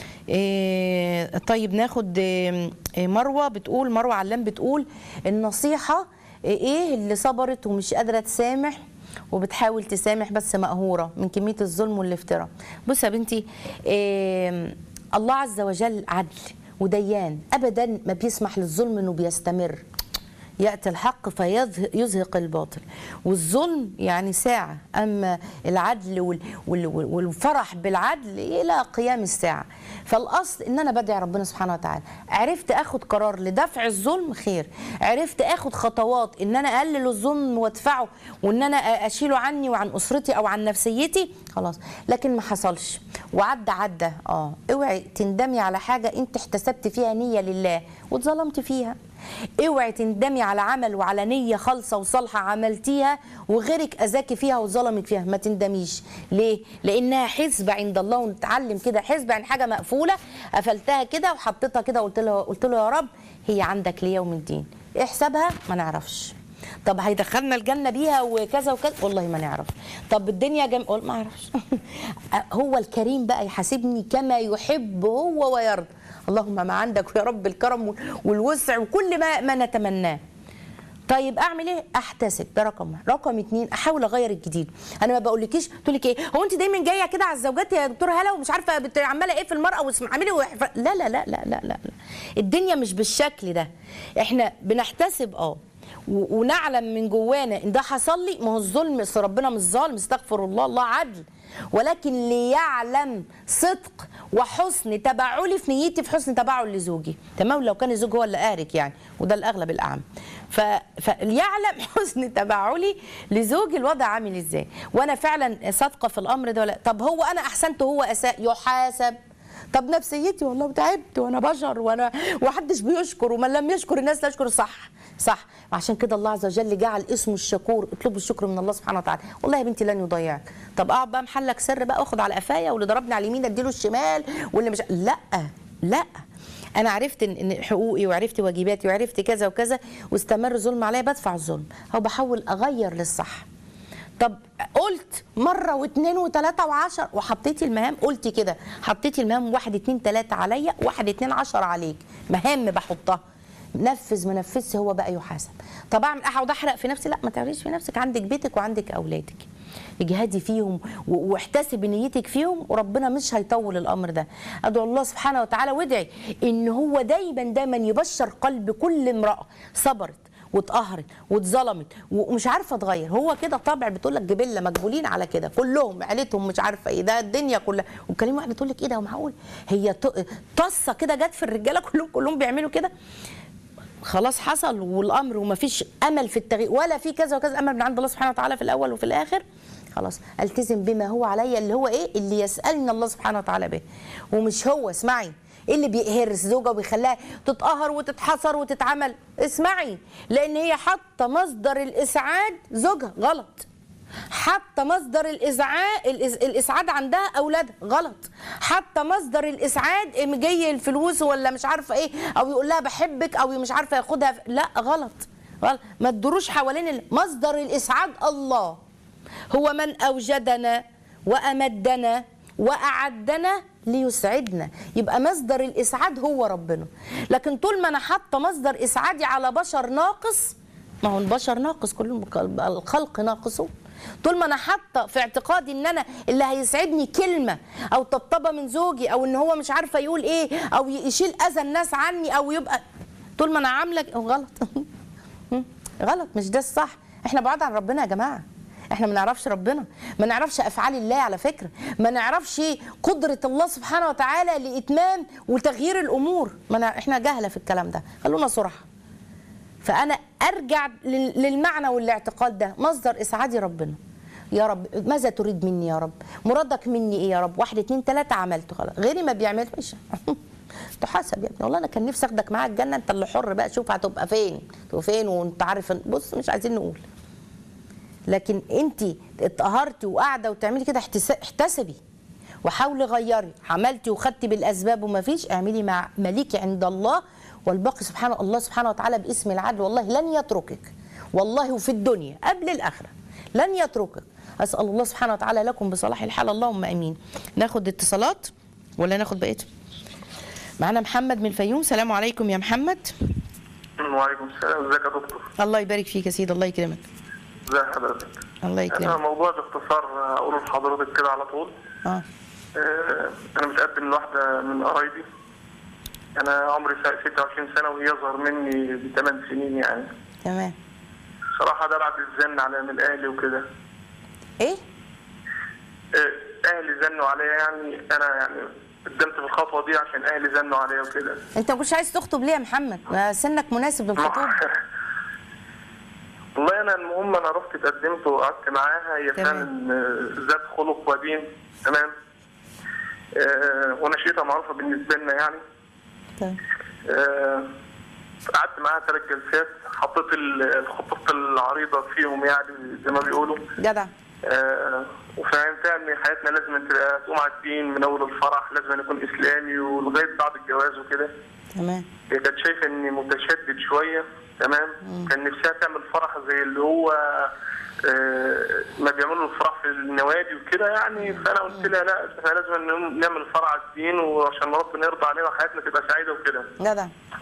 إيه طيب ناخد إيه إيه مروه بتقول مروه علام بتقول النصيحه ايه اللي صبرت ومش قادره تسامح وبتحاول تسامح بس مقهوره من كميه الظلم والافتراء بص يا بنتي إيه الله عز وجل عدل وديان ابدا ما بيسمح للظلم انه بيستمر ياتي الحق فيزهق الباطل والظلم يعني ساعه اما العدل وال- وال- وال- والفرح بالعدل الى قيام الساعه فالاصل ان انا بدعي ربنا سبحانه وتعالى عرفت اخد قرار لدفع الظلم خير عرفت اخد خطوات ان انا اقلل الظلم وادفعه وان انا اشيله عني وعن اسرتي او عن نفسيتي خلاص لكن ما حصلش وعدى عدى اه اوعي تندمي على حاجه انت احتسبت فيها نيه لله واتظلمت فيها اوعي تندمي على عمل وعلى نيه خالصه وصالحه عملتيها وغيرك اذاكي فيها وظلمك فيها ما تندميش ليه لانها حسبه عند الله ونتعلم كده حسبه يعني حاجه مقفوله قفلتها كده وحطيتها كده وقلت له قلت له يا رب هي عندك ليوم الدين ايه حسابها ما نعرفش طب هيدخلنا الجنه بيها وكذا وكذا والله ما نعرف طب الدنيا جم... قول ما اعرفش هو الكريم بقى يحاسبني كما يحب هو ويرضى اللهم ما عندك يا رب الكرم والوسع وكل ما ما نتمناه طيب اعمل ايه احتسب ده رقم واحد رقم اتنين احاول اغير الجديد انا ما بقولكيش تقول لك ايه هو انت دايما جايه كده على الزوجات يا دكتوره هلا ومش عارفه بت- عماله ايه في المراه واعملي وح- لا لا لا لا لا لا الدنيا مش بالشكل ده احنا بنحتسب اه و- ونعلم من جوانا ان ده حصل لي ما هو الظلم أصل ربنا مش ظالم استغفر الله الله عدل ولكن ليعلم صدق وحسن تبعلي في نيتي في حسن تبعل لزوجي تمام لو كان الزوج هو اللي قارك يعني وده الاغلب الاعم ف... فليعلم حسن تبعلي لزوجي الوضع عامل ازاي وانا فعلا صادقه في الامر ده ولا طب هو انا احسنت وهو اساء يحاسب طب نفسيتي والله تعبت وانا بشر وانا ومحدش بيشكر ومن لم يشكر الناس لا يشكر صح صح عشان كده الله عز وجل جعل اسمه الشكور اطلبوا الشكر من الله سبحانه وتعالى والله يا بنتي لن يضيعك طب اقعد بقى محلك سر بقى واخد على قفايا واللي ضربني على اليمين اديله الشمال واللي مش لا لا انا عرفت ان إن حقوقي وعرفت واجباتي وعرفت كذا وكذا واستمر ظلم عليا بدفع الظلم او بحاول اغير للصح طب قلت مرة واثنين وثلاثة وعشر وحطيتي المهام قلتي كده حطيتي المهام واحد اتنين تلاتة عليا واحد اتنين عشر عليك مهام بحطها نفذ ما نفذش هو بقى يحاسب طب اعمل اقعد احرق في نفسي لا ما تعمليش في نفسك عندك بيتك وعندك اولادك اجهدي فيهم و- واحتسبي نيتك فيهم وربنا مش هيطول الامر ده ادعو الله سبحانه وتعالى وادعي ان هو دايما دايما يبشر قلب كل امراه صبرت واتقهرت واتظلمت ومش عارفه تغير هو كده طبع بتقول لك جبله مجبولين على كده كلهم عيلتهم مش عارفه ايه ده الدنيا كلها وكلمه واحده تقول لك ايه ده هو معقول هي ط- طصه كده جت في الرجاله كلهم كلهم بيعملوا كده خلاص حصل والامر ومفيش امل في التغيير ولا في كذا وكذا امل من عند الله سبحانه وتعالى في الاول وفي الاخر خلاص التزم بما هو عليا اللي هو ايه اللي يسالني الله سبحانه وتعالى به ومش هو اسمعي ايه اللي بيقهر الزوجه وبيخليها تتقهر وتتحسر وتتعمل اسمعي لان هي حاطه مصدر الاسعاد زوجها غلط حتى مصدر الازعاج الإز- الاسعاد عندها اولادها غلط حتى مصدر الاسعاد إم جاي الفلوس ولا مش عارفه ايه او يقول لها بحبك او مش عارفه ياخدها في- لا غلط غلط ما تدوروش حوالين ال- مصدر الاسعاد الله هو من اوجدنا وامدنا واعدنا ليسعدنا يبقى مصدر الاسعاد هو ربنا لكن طول ما انا حاطه مصدر اسعادي على بشر ناقص ما هو البشر ناقص كلهم الخلق ناقصون طول ما انا حاطه في اعتقادي ان انا اللي هيسعدني كلمه او طبطبه من زوجي او ان هو مش عارفه يقول ايه او يشيل اذى الناس عني او يبقى طول ما انا عامله غلط غلط مش ده الصح احنا بعاد عن ربنا يا جماعه احنا ما نعرفش ربنا ما نعرفش افعال الله على فكره ما نعرفش قدره الله سبحانه وتعالى لاتمام وتغيير الامور ما نع... احنا جهله في الكلام ده خلونا صراحه فانا ارجع لل- للمعنى والاعتقاد ده مصدر اسعادي ربنا يا رب ماذا تريد مني يا رب مرادك مني ايه يا رب واحد اتنين تلاته عملته خلاص غيري ما بيعمل مش تحاسب يا ابني والله انا كان نفسي اخدك معاك الجنه انت اللي حر بقى شوف هتبقى فين تبقى فين وانت عارف بص مش عايزين نقول لكن انت اتقهرتي وقاعده وتعملي كده احتس- احتسبي وحاولي غيري عملتي وخدتي بالاسباب وما فيش اعملي مع مليكي عند الله والباقي سبحان الله سبحانه وتعالى باسم العدل والله لن يتركك والله وفي الدنيا قبل الاخره لن يتركك اسال الله سبحانه وتعالى لكم بصلاح الحال اللهم امين ناخد اتصالات ولا ناخد بقيه معانا محمد من الفيوم سلام عليكم يا محمد وعليكم السلام ازيك يا دكتور الله يبارك فيك يا سيدي الله يكرمك ازي حضرتك الله انا يكرمك موضوع باختصار اقوله لحضرتك كده على طول اه آه، انا متقدم لواحده من قرايبي انا عمري 26 سنه وهي اصغر مني بثمان سنين يعني تمام صراحه ده بعد الزن على من اهلي وكده ايه آه، اهلي زنوا عليا يعني انا يعني قدمت في الخطوه دي عشان اهلي زنوا عليا وكده انت ما كنتش عايز تخطب ليه يا محمد ما سنك مناسب للخطوبه والله انا المهم انا رحت اتقدمت وقعدت معاها هي تمام. فعلا آه، ذات خلق ودين تمام آه، ونشيطه معروفه بالنسبه لنا يعني طيب. آه، قعدت معاها ثلاث جلسات حطيت ال- الخطط العريضه فيهم يعني زي ما بيقولوا جدع آه، وفهمتها ان حياتنا لازم تبقى تقوم على الدين من اول الفرح لازم يكون اسلامي ولغايه بعد الجواز وكده تمام هي كانت شايفه اني متشدد شويه تمام كان نفسها تعمل فرح زي اللي هو آه، ما بيعملوا الفرح في النوادي وكده يعني فانا قلت لها لا احنا لازم نعم- نعمل فرح على الدين وعشان ربنا يرضى علينا وحياتنا تبقى سعيده وكده جدع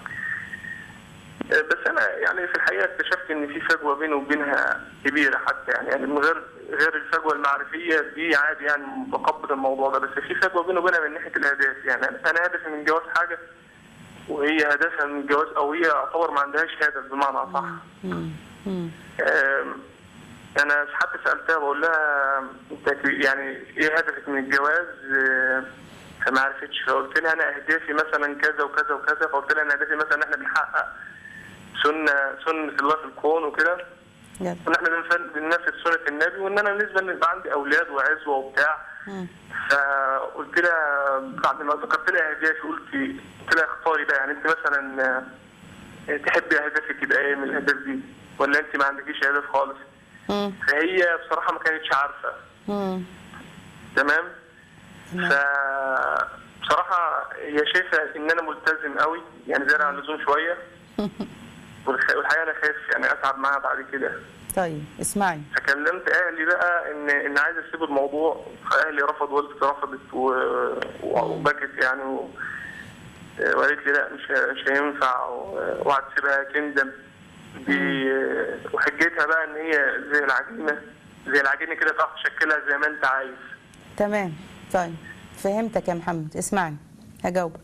آه، بس انا يعني في الحقيقه اكتشفت ان في فجوه بيني وبينها كبيره حتى يعني يعني من غير غير الفجوه المعرفيه دي عادي يعني متقبل الموضوع ده بس في فجوه بيني وبينها من ناحيه الاهداف يعني انا هدفي من الجواز حاجه وهي هدفها من الجواز او هي يعتبر ما عندهاش هدف بمعنى اصح مم. مم. آم، انا حتى سالتها بقول لها انت يعني ايه هدفك من الجواز آه، فما عرفتش فقلت لها انا اهدافي مثلا كذا وكذا وكذا فقلت لها انا اهدافي مثلا ان احنا بنحقق سنه سنه الله في الكون وكده جدع وان احنا بنفن- بننفذ سنه النبي وان انا بالنسبه ان يبقى عندي اولاد وعزوه وبتاع مم. فقلت لها بعد ما ذكرت لها اهدافي قلت قلت لها اختاري بقى يعني انت مثلا آه، تحبي اهدافك يبقى ايه من الاهداف دي ولا انت ما عندكيش اهداف خالص مم. فهي بصراحه ما كانتش عارفه مم. تمام تمام. ف بصراحه هي شايفه ان انا ملتزم قوي يعني زياده عن اللزوم شويه والح- والحقيقه انا خايف يعني اتعب معاها بعد كده طيب اسمعي فكلمت اهلي بقى ان ان عايز اسيب الموضوع فاهلي رفض والدتي رفضت و... و- وبكت يعني و... وقالت لي لا مش مش هينفع و- وهتسيبها تندم ب- وحجتها بقى ان هي زي العجينه زي العجينه كده تعرف تشكلها زي ما انت عايز تمام طيب فهمتك يا محمد اسمعني هجاوبك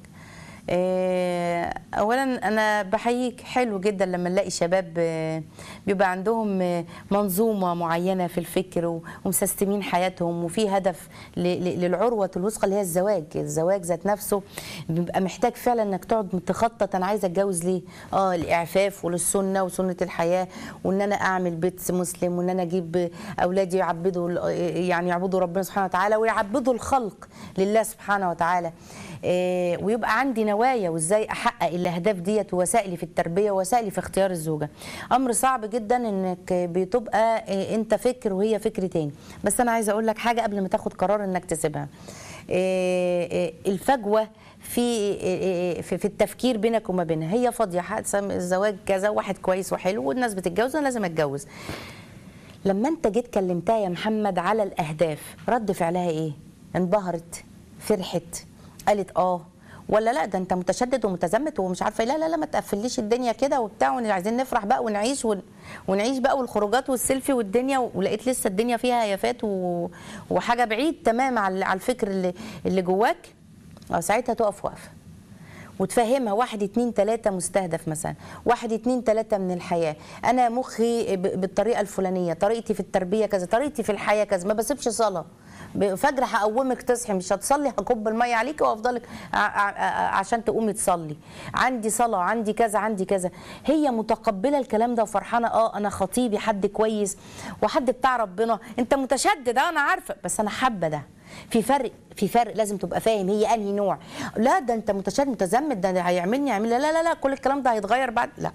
آه، اولا انا بحييك حلو جدا لما نلاقي شباب آه، بيبقى عندهم آه، منظومه معينه في الفكر و- ومسستمين حياتهم وفي هدف ل- ل- للعروه الوثقى اللي هي الزواج الزواج ذات نفسه بيبقى محتاج فعلا انك تقعد تخطط انا عايزه اتجوز ليه اه الاعفاف وللسنه وسنه الحياه وان انا اعمل بيت مسلم وان انا اجيب اولادي يعبدوا ال- يعني يعبدوا ربنا سبحانه وتعالى ويعبدوا الخلق لله سبحانه وتعالى آه، ويبقى عندي نوايا وازاي احقق الاهداف ديت ووسائلي في التربيه ووسائلي في اختيار الزوجه امر صعب جدا انك بتبقى آه، انت فكر وهي فكر تاني بس انا عايزه اقول لك حاجه قبل ما تاخد قرار انك تسيبها آه، آه، الفجوه في آه، في في التفكير بينك وما بينها هي فاضيه حادثه الزواج كذا واحد كويس وحلو والناس بتتجوز انا لازم اتجوز لما انت جيت كلمتها يا محمد على الاهداف رد فعلها ايه انبهرت فرحت قالت اه ولا لا ده انت متشدد ومتزمت ومش عارفه إيه. لا لا لا ما تقفليش الدنيا كده وبتاع وعايزين نفرح بقى ونعيش ون... ونعيش بقى والخروجات والسيلفي والدنيا ولقيت لسه الدنيا فيها هيافات و... وحاجه بعيد تمام على على الفكر اللي اللي جواك اه ساعتها تقف وقفه وتفهمها واحد اتنين تلاتة مستهدف مثلا واحد اتنين تلاتة من الحياة أنا مخي ب- بالطريقة الفلانية طريقتي في التربية كذا طريقتي في الحياة كذا ما بسيبش صلاة ب- فجر هقومك تصحي مش هتصلي هكب المية عليكي وافضلك ع- ع- ع- عشان تقومي تصلي عندي صلاة عندي كذا عندي كذا هي متقبلة الكلام ده وفرحانة اه انا خطيبي حد كويس وحد بتاع ربنا انت متشدد اه انا عارفة بس انا حابة ده في فرق في فرق لازم تبقى فاهم هي انهي نوع لا ده انت متشدد متزمت ده هيعملني يعمل لا لا لا كل الكلام ده هيتغير بعد لا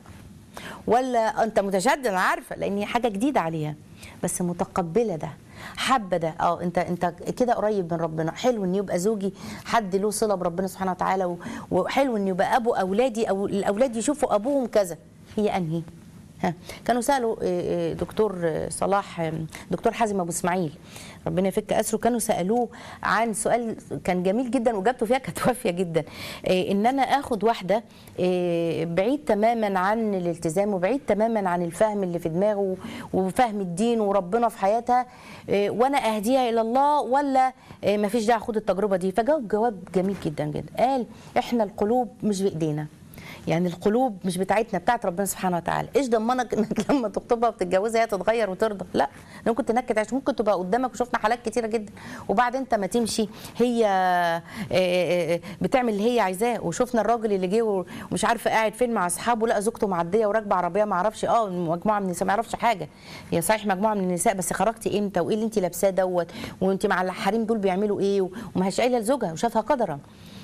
ولا انت متشدد انا عارفه لان هي حاجه جديده عليها بس متقبله ده حابه ده اه انت انت كده قريب من ربنا حلو ان يبقى زوجي حد له صله بربنا سبحانه وتعالى و- وحلو ان يبقى ابو اولادي او الاولاد يشوفوا ابوهم كذا هي انهي ها كانوا سالوا آه، آه، دكتور آه، صلاح آه، دكتور حازم ابو اسماعيل ربنا يفك اسره كانوا سالوه عن سؤال كان جميل جدا واجابته فيها كانت وافيه جدا آه، ان انا اخد واحده آه، بعيد تماما عن الالتزام وبعيد تماما عن الفهم اللي في دماغه وفهم الدين وربنا في حياتها آه، وانا اهديها الى الله ولا آه، مفيش داعي اخد التجربه دي فجاوب جواب جميل جدا جدا قال احنا القلوب مش بايدينا يعني القلوب مش بتاعتنا بتاعت ربنا سبحانه وتعالى ايش ضمنك انك لما تخطبها وتتجوزها هي تتغير وترضى لا ممكن تنكد عيش ممكن تبقى قدامك وشفنا حالات كتيره جدا وبعد انت ما تمشي هي آه، آه، بتعمل اللي هي عايزاه وشفنا الراجل اللي جه ومش عارفه قاعد فين مع اصحابه لقى زوجته معديه وراكبه عربيه ما اعرفش اه مجموعه من النساء ما يعرفش حاجه هي صحيح مجموعه من النساء بس خرجتي امتى وايه اللي انت لابساه دوت وانت مع الحريم دول بيعملوا ايه وما هيش قايله لزوجها وشافها قدرا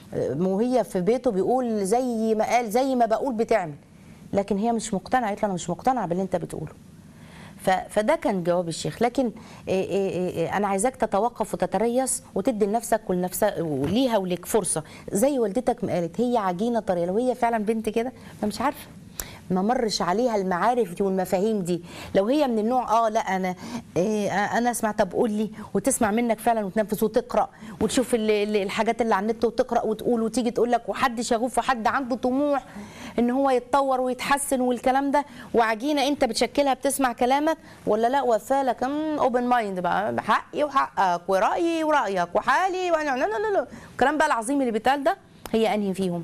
وهي في بيته بيقول زي ما قال زي ما بقول بتعمل لكن هي مش مقتنعه قالت له انا مش مقتنعه باللي انت بتقوله ف- فده كان جواب الشيخ لكن إيه إيه إيه انا عايزاك تتوقف وتتريث وتدي لنفسك ولنفسك وليها وليك فرصه زي والدتك ما قالت هي عجينه طريه لو هي فعلا بنت كده ما مش عارفه ما مرش عليها المعارف دي والمفاهيم دي لو هي من النوع اه لا انا إيه انا اسمع طب قول لي وتسمع منك فعلا وتنفذ وتقرا وتشوف ال- ال- الحاجات اللي على النت وتقرا وتقول وتيجي تقول لك وحد شغوف وحد عنده طموح ان هو يتطور ويتحسن والكلام ده وعجينه انت بتشكلها بتسمع كلامك ولا لا وفالك اوبن مايند بقى حقي وحقك ورايي ورايك وحالي وانا لا لا لا لا الكلام بقى العظيم اللي بيتقال ده هي انهي فيهم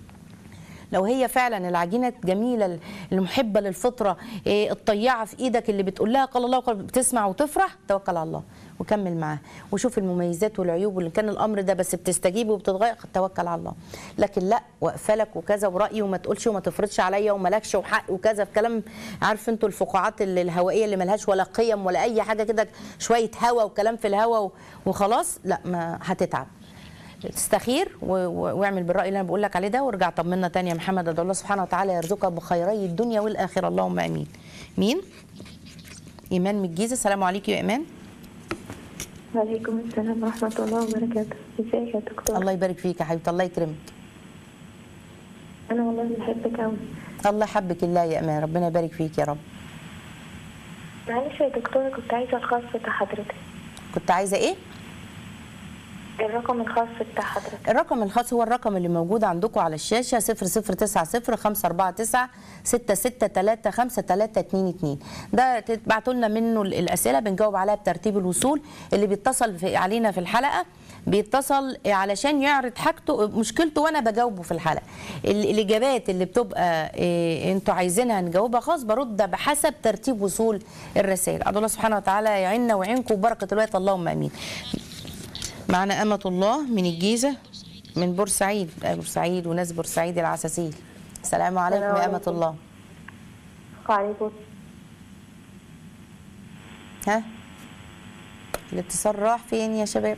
لو هي فعلا العجينه جميله المحبه للفطره إيه، الطيعه في ايدك اللي بتقول لها قال الله وقال بتسمع وتفرح توكل على الله وكمل معاه وشوف المميزات والعيوب واللي كان الامر ده بس بتستجيب وبتتغير توكل على الله لكن لا واقفلك وكذا ورايي وما تقولش وما تفرضش عليا ومالكش وحق وكذا في كلام عارف انتوا الفقاعات ال- الهوائيه اللي ملهاش ولا قيم ولا اي حاجه كده شويه هوا وكلام في الهوا و- وخلاص لا ما هتتعب تستخير و- و- واعمل بالراي اللي انا بقول لك عليه ده وارجع طمنا تاني يا محمد ادعو الله سبحانه وتعالى يرزقك بخيري الدنيا والاخره اللهم امين مين ايمان من الجيزه السلام عليكم يا ايمان وعليكم السلام ورحمة الله وبركاته ازيك يا دكتور الله يبارك فيك يا حبيبتي الله يكرمك أنا والله بحبك أوي الله يحبك الله يا ايمان ربنا يبارك فيك يا رب معلش يا دكتورة كنت عايزة الخاص بتاع حضرتك كنت عايزه ايه الرقم الخاص بتاع حضرتك الرقم الخاص هو الرقم اللي موجود عندكم على الشاشة 0090 549 663 ده تبعتوا لنا منه ال- الأسئلة بنجاوب عليها بترتيب الوصول اللي بيتصل في علينا في الحلقة بيتصل علشان يعرض حاجته مشكلته وانا بجاوبه في الحلقه ال- الاجابات اللي بتبقى إيه انتوا عايزينها نجاوبها خاص برد بحسب ترتيب وصول الرسائل ادعو الله سبحانه وتعالى يعيننا ويعينكم ببركه الوقت اللهم امين معنا أمة الله من الجيزة من بورسعيد آه، بورسعيد وناس بورسعيد العساسيل السلام عليكم يا السلام أمة عليكم. الله وعليكم ها الاتصال راح فين يا شباب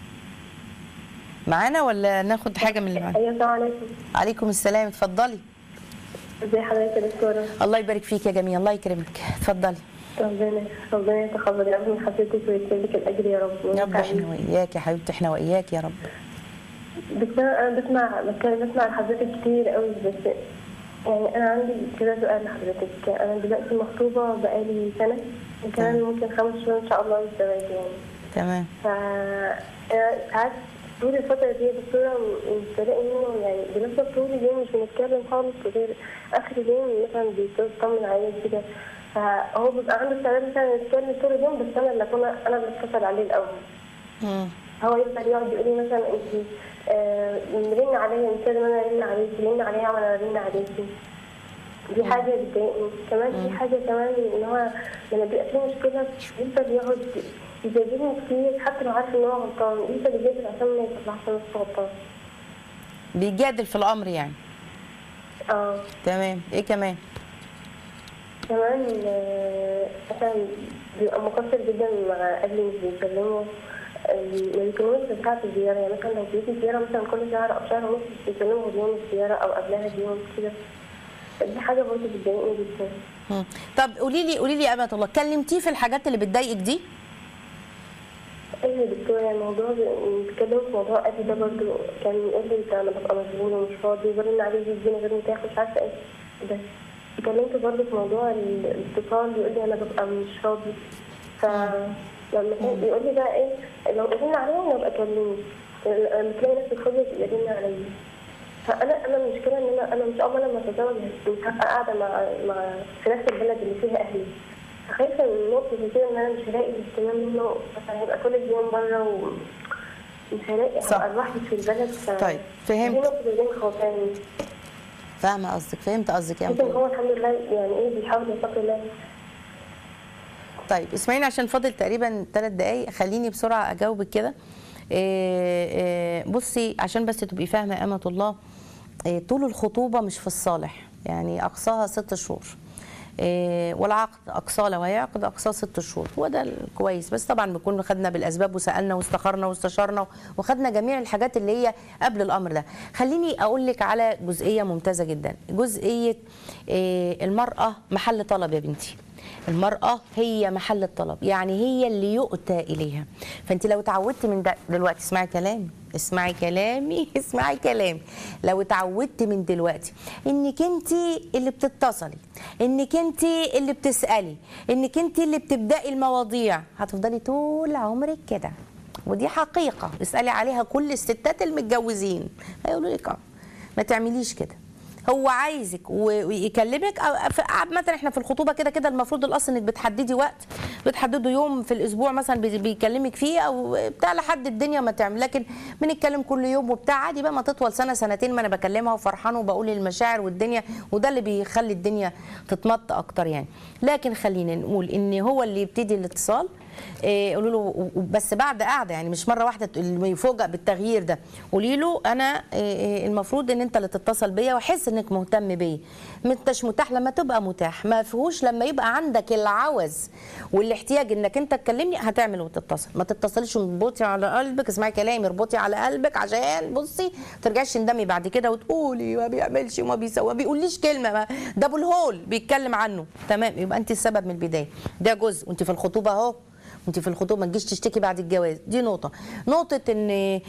معانا ولا ناخد حاجة من اللي معانا أيوة السلام عليكم عليكم السلام اتفضلي ازي حضرتك يا دكتورة الله يبارك فيك يا جميل الله يكرمك اتفضلي ربنا ربنا يتقبل يا رب من حضرتك ويكتب لك الأجر يا رب يا رب احنا وإياك يا حبيبتي احنا وإياك يا رب دكتورة أنا بسمع بتكلم بسمع لحضرتك كتير قوي بس يعني أنا عندي كذا سؤال لحضرتك أنا دلوقتي مخطوبة بقالي سنة وكمان ممكن خمس شهور إن شاء الله الزواج يعني تمام ف أنا ساعات طول الفترة دي يا دكتورة مش بلاقي منه يعني بنفضل طول اليوم مش بنتكلم خالص غير آخر اليوم مثلا بيطمن عليا كده فهو بيبقى عنده استعداد مثلا يتكلم طول اليوم بس أنا اللي أكون أنا اللي أتصل عليه الأول مم. هو يفضل يقعد يقول لي مثلا انت آه، رن عليا انت لازم انا ارن عليكي رن عليا وانا ارن عليكي دي حاجة بتضايقني كمان في حاجة كمان ان هو لما بيبقى في مشكلة يفضل يقعد يجادلني كتير حتى لو عارف ان هو غلطان يفضل يجادل عشان ما يطلعش نفسه غلطان بيجادل في الامر يعني اه تمام ايه كمان كمان آه، مثلا بيبقى مقصر جدا مع اهلي مش بيكلموا آه، ما بيكلموش في ساعة الزيارة يعني مثلا لو بيجي زيارة مثلا كل شهر أو شهر ونص مش بيكلموا غير يوم الزيارة أو قبلها بيوم كده دي حاجة برضه بتضايقني جدا مم. طب قولي لي قولي لي يا امه الله كلمتيه في الحاجات اللي بتضايقك دي ايوه يا دكتورة يعني موضوع بيتكلم في موضوع أبي ده برضه كان يقول لي ده أنا ببقى مشغول ومش فاضي وبرن عليه يديني غير متاح مش عارفة ايه ده اتكلمت برضه في موضوع ال- الاتصال يقول لي أنا ببقى مش فاضي ف لما كان يقول لي بقى ايه لو رن عليا أنا ببقى كلمني لما تلاقي نفسك فاضية تبقى رن عليا فأنا أنا المشكلة إن أنا أنا مش أول لما أتزوج مش هبقى قاعدة مع مع في نفس البلد اللي فيها أهلي فخايفة من نقطة زي كده إن أنا مش هلاقي الاهتمام منه مثلا هيبقى كل اليوم بره ومش هلاقي صح. هبقى لوحدي في البلد ف... طيب، فهمت. دي نقطة زي دي مخوفاني فاهمه قصدك فهمت قصدك يا لكن امه هو الحمد لله يعني إيه بيحاول يتقي الله طيب اسمعيني عشان فاضل تقريبا ثلاث دقايق خليني بسرعه اجاوبك كده إيه إيه بصي عشان بس تبقي فاهمه يا امه الله إيه طول الخطوبه مش في الصالح يعني اقصاها ست شهور إيه والعقد اقصاه لو هيعقد اقصاه ست شهور هو ده الكويس بس طبعا بنكون خدنا بالاسباب وسالنا واستخرنا واستشرنا وخدنا جميع الحاجات اللي هي قبل الامر ده خليني اقول لك على جزئيه ممتازه جدا جزئيه إيه المراه محل طلب يا بنتي المرأة هي محل الطلب يعني هي اللي يؤتى إليها فأنت لو اتعودت من ده دلوقتي اسمعي كلامي اسمعي كلامي اسمعي كلامي لو اتعودت من دلوقتي انك انت اللي بتتصلي انك انت اللي بتسألي انك انت اللي بتبدأي المواضيع هتفضلي طول عمرك كده ودي حقيقة اسألي عليها كل الستات المتجوزين هيقولوا لك اه ما تعمليش كده هو عايزك و- ويكلمك أو- ف- عامة احنا في الخطوبه كده كده المفروض الاصل انك بتحددي وقت بتحددوا يوم في الاسبوع مثلا بي- بيكلمك فيه او بتاع لحد الدنيا ما تعمل لكن بنتكلم كل يوم وبتاع عادي بقى ما تطول سنه سنتين ما انا بكلمها وفرحانه وبقول المشاعر والدنيا وده اللي بيخلي الدنيا تتمط اكتر يعني لكن خلينا نقول ان هو اللي يبتدي الاتصال إيه، قولوا له و- و- بس بعد قعده يعني مش مره واحده تقول- اللي يفوجئ بالتغيير ده قولي له انا إيه، إيه، المفروض ان انت اللي تتصل بيا واحس انك مهتم بيا ما انتش متاح لما تبقى متاح ما فيهوش لما يبقى عندك العوز والاحتياج انك انت تكلمني هتعمل وتتصل ما تتصلش اربطي على قلبك اسمعي كلامي اربطي على قلبك عشان بصي ما ترجعيش تندمي بعد كده وتقولي ما بيعملش وما بيسوي ما بيقوليش كلمه ما ده ابو الهول بيتكلم عنه تمام يبقى انت السبب من البدايه ده جزء وانت في الخطوبه اهو انت في الخطوبه ما تجيش تشتكي بعد الجواز دي نقطه نقطه ان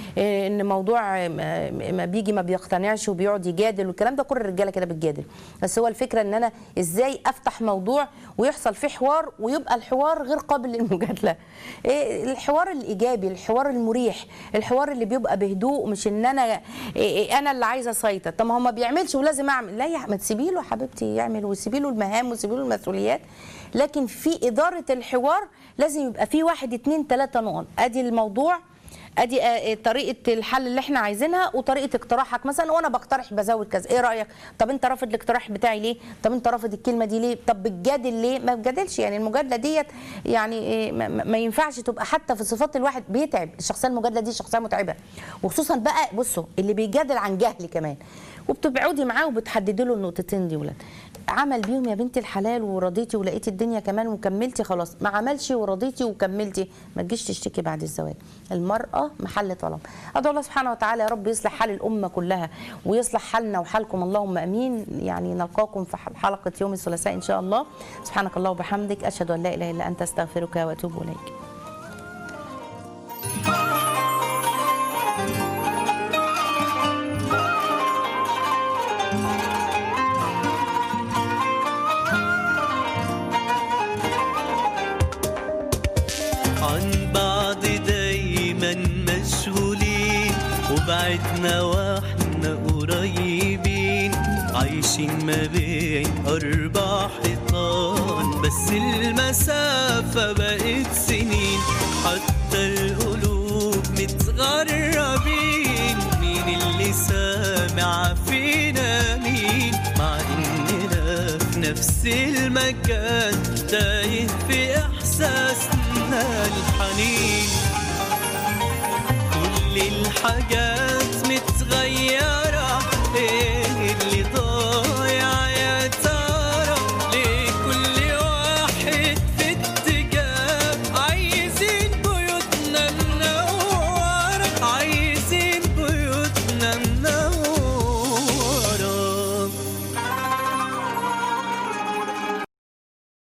ان موضوع ما ما بيجي ما بيقتنعش وبيقعد يجادل والكلام ده كل الرجاله كده بتجادل بس هو الفكره ان انا ازاي افتح موضوع ويحصل فيه حوار ويبقى الحوار غير قابل للمجادله إيه الحوار الايجابي الحوار المريح الحوار اللي بيبقى بهدوء مش ان انا إيه إيه انا اللي عايزه اسيطر طب ما هو ما بيعملش ولازم اعمل لا يا ما تسيبي له حبيبتي يعمل وسيبي له المهام وسيبي له المسؤوليات لكن في إدارة الحوار لازم يبقى في واحد اتنين تلاتة نقط أدي الموضوع ادي آه، طريقه الحل اللي احنا عايزينها وطريقه اقتراحك مثلا وانا بقترح بزود كذا ايه رايك طب انت رافض الاقتراح بتاعي ليه طب انت رافض الكلمه دي ليه طب بتجادل ليه ما بتجادلش يعني المجادله ديت يعني إيه، ما, ما ما ينفعش تبقى حتى في صفات الواحد بيتعب الشخصيه المجادله دي شخصيه متعبه وخصوصا بقى بصوا اللي بيجادل عن جهل كمان وبتبعدي معاه وبتحددي له النقطتين دي ولاد عمل بيهم يا بنتي الحلال ورضيتي ولقيتي الدنيا كمان وكملتي خلاص ما عملش ورضيتي وكملتي ما تجيش تشتكي بعد الزواج المرأة محل طلب أدعو الله سبحانه وتعالى يا رب يصلح حال الأمة كلها ويصلح حالنا وحالكم اللهم أمين يعني نلقاكم في حلقة يوم الثلاثاء إن شاء الله سبحانك الله وبحمدك أشهد أن لا إله إلا أنت أستغفرك وأتوب إليك عن بعض دايما مشغولين وبعدنا واحنا قريبين عايشين ما بين أربع حيطان بس المسافة بقت سنين حتى القلوب متغيرة نفس المكان تايه في إحساسنا الحنين كل الحاجات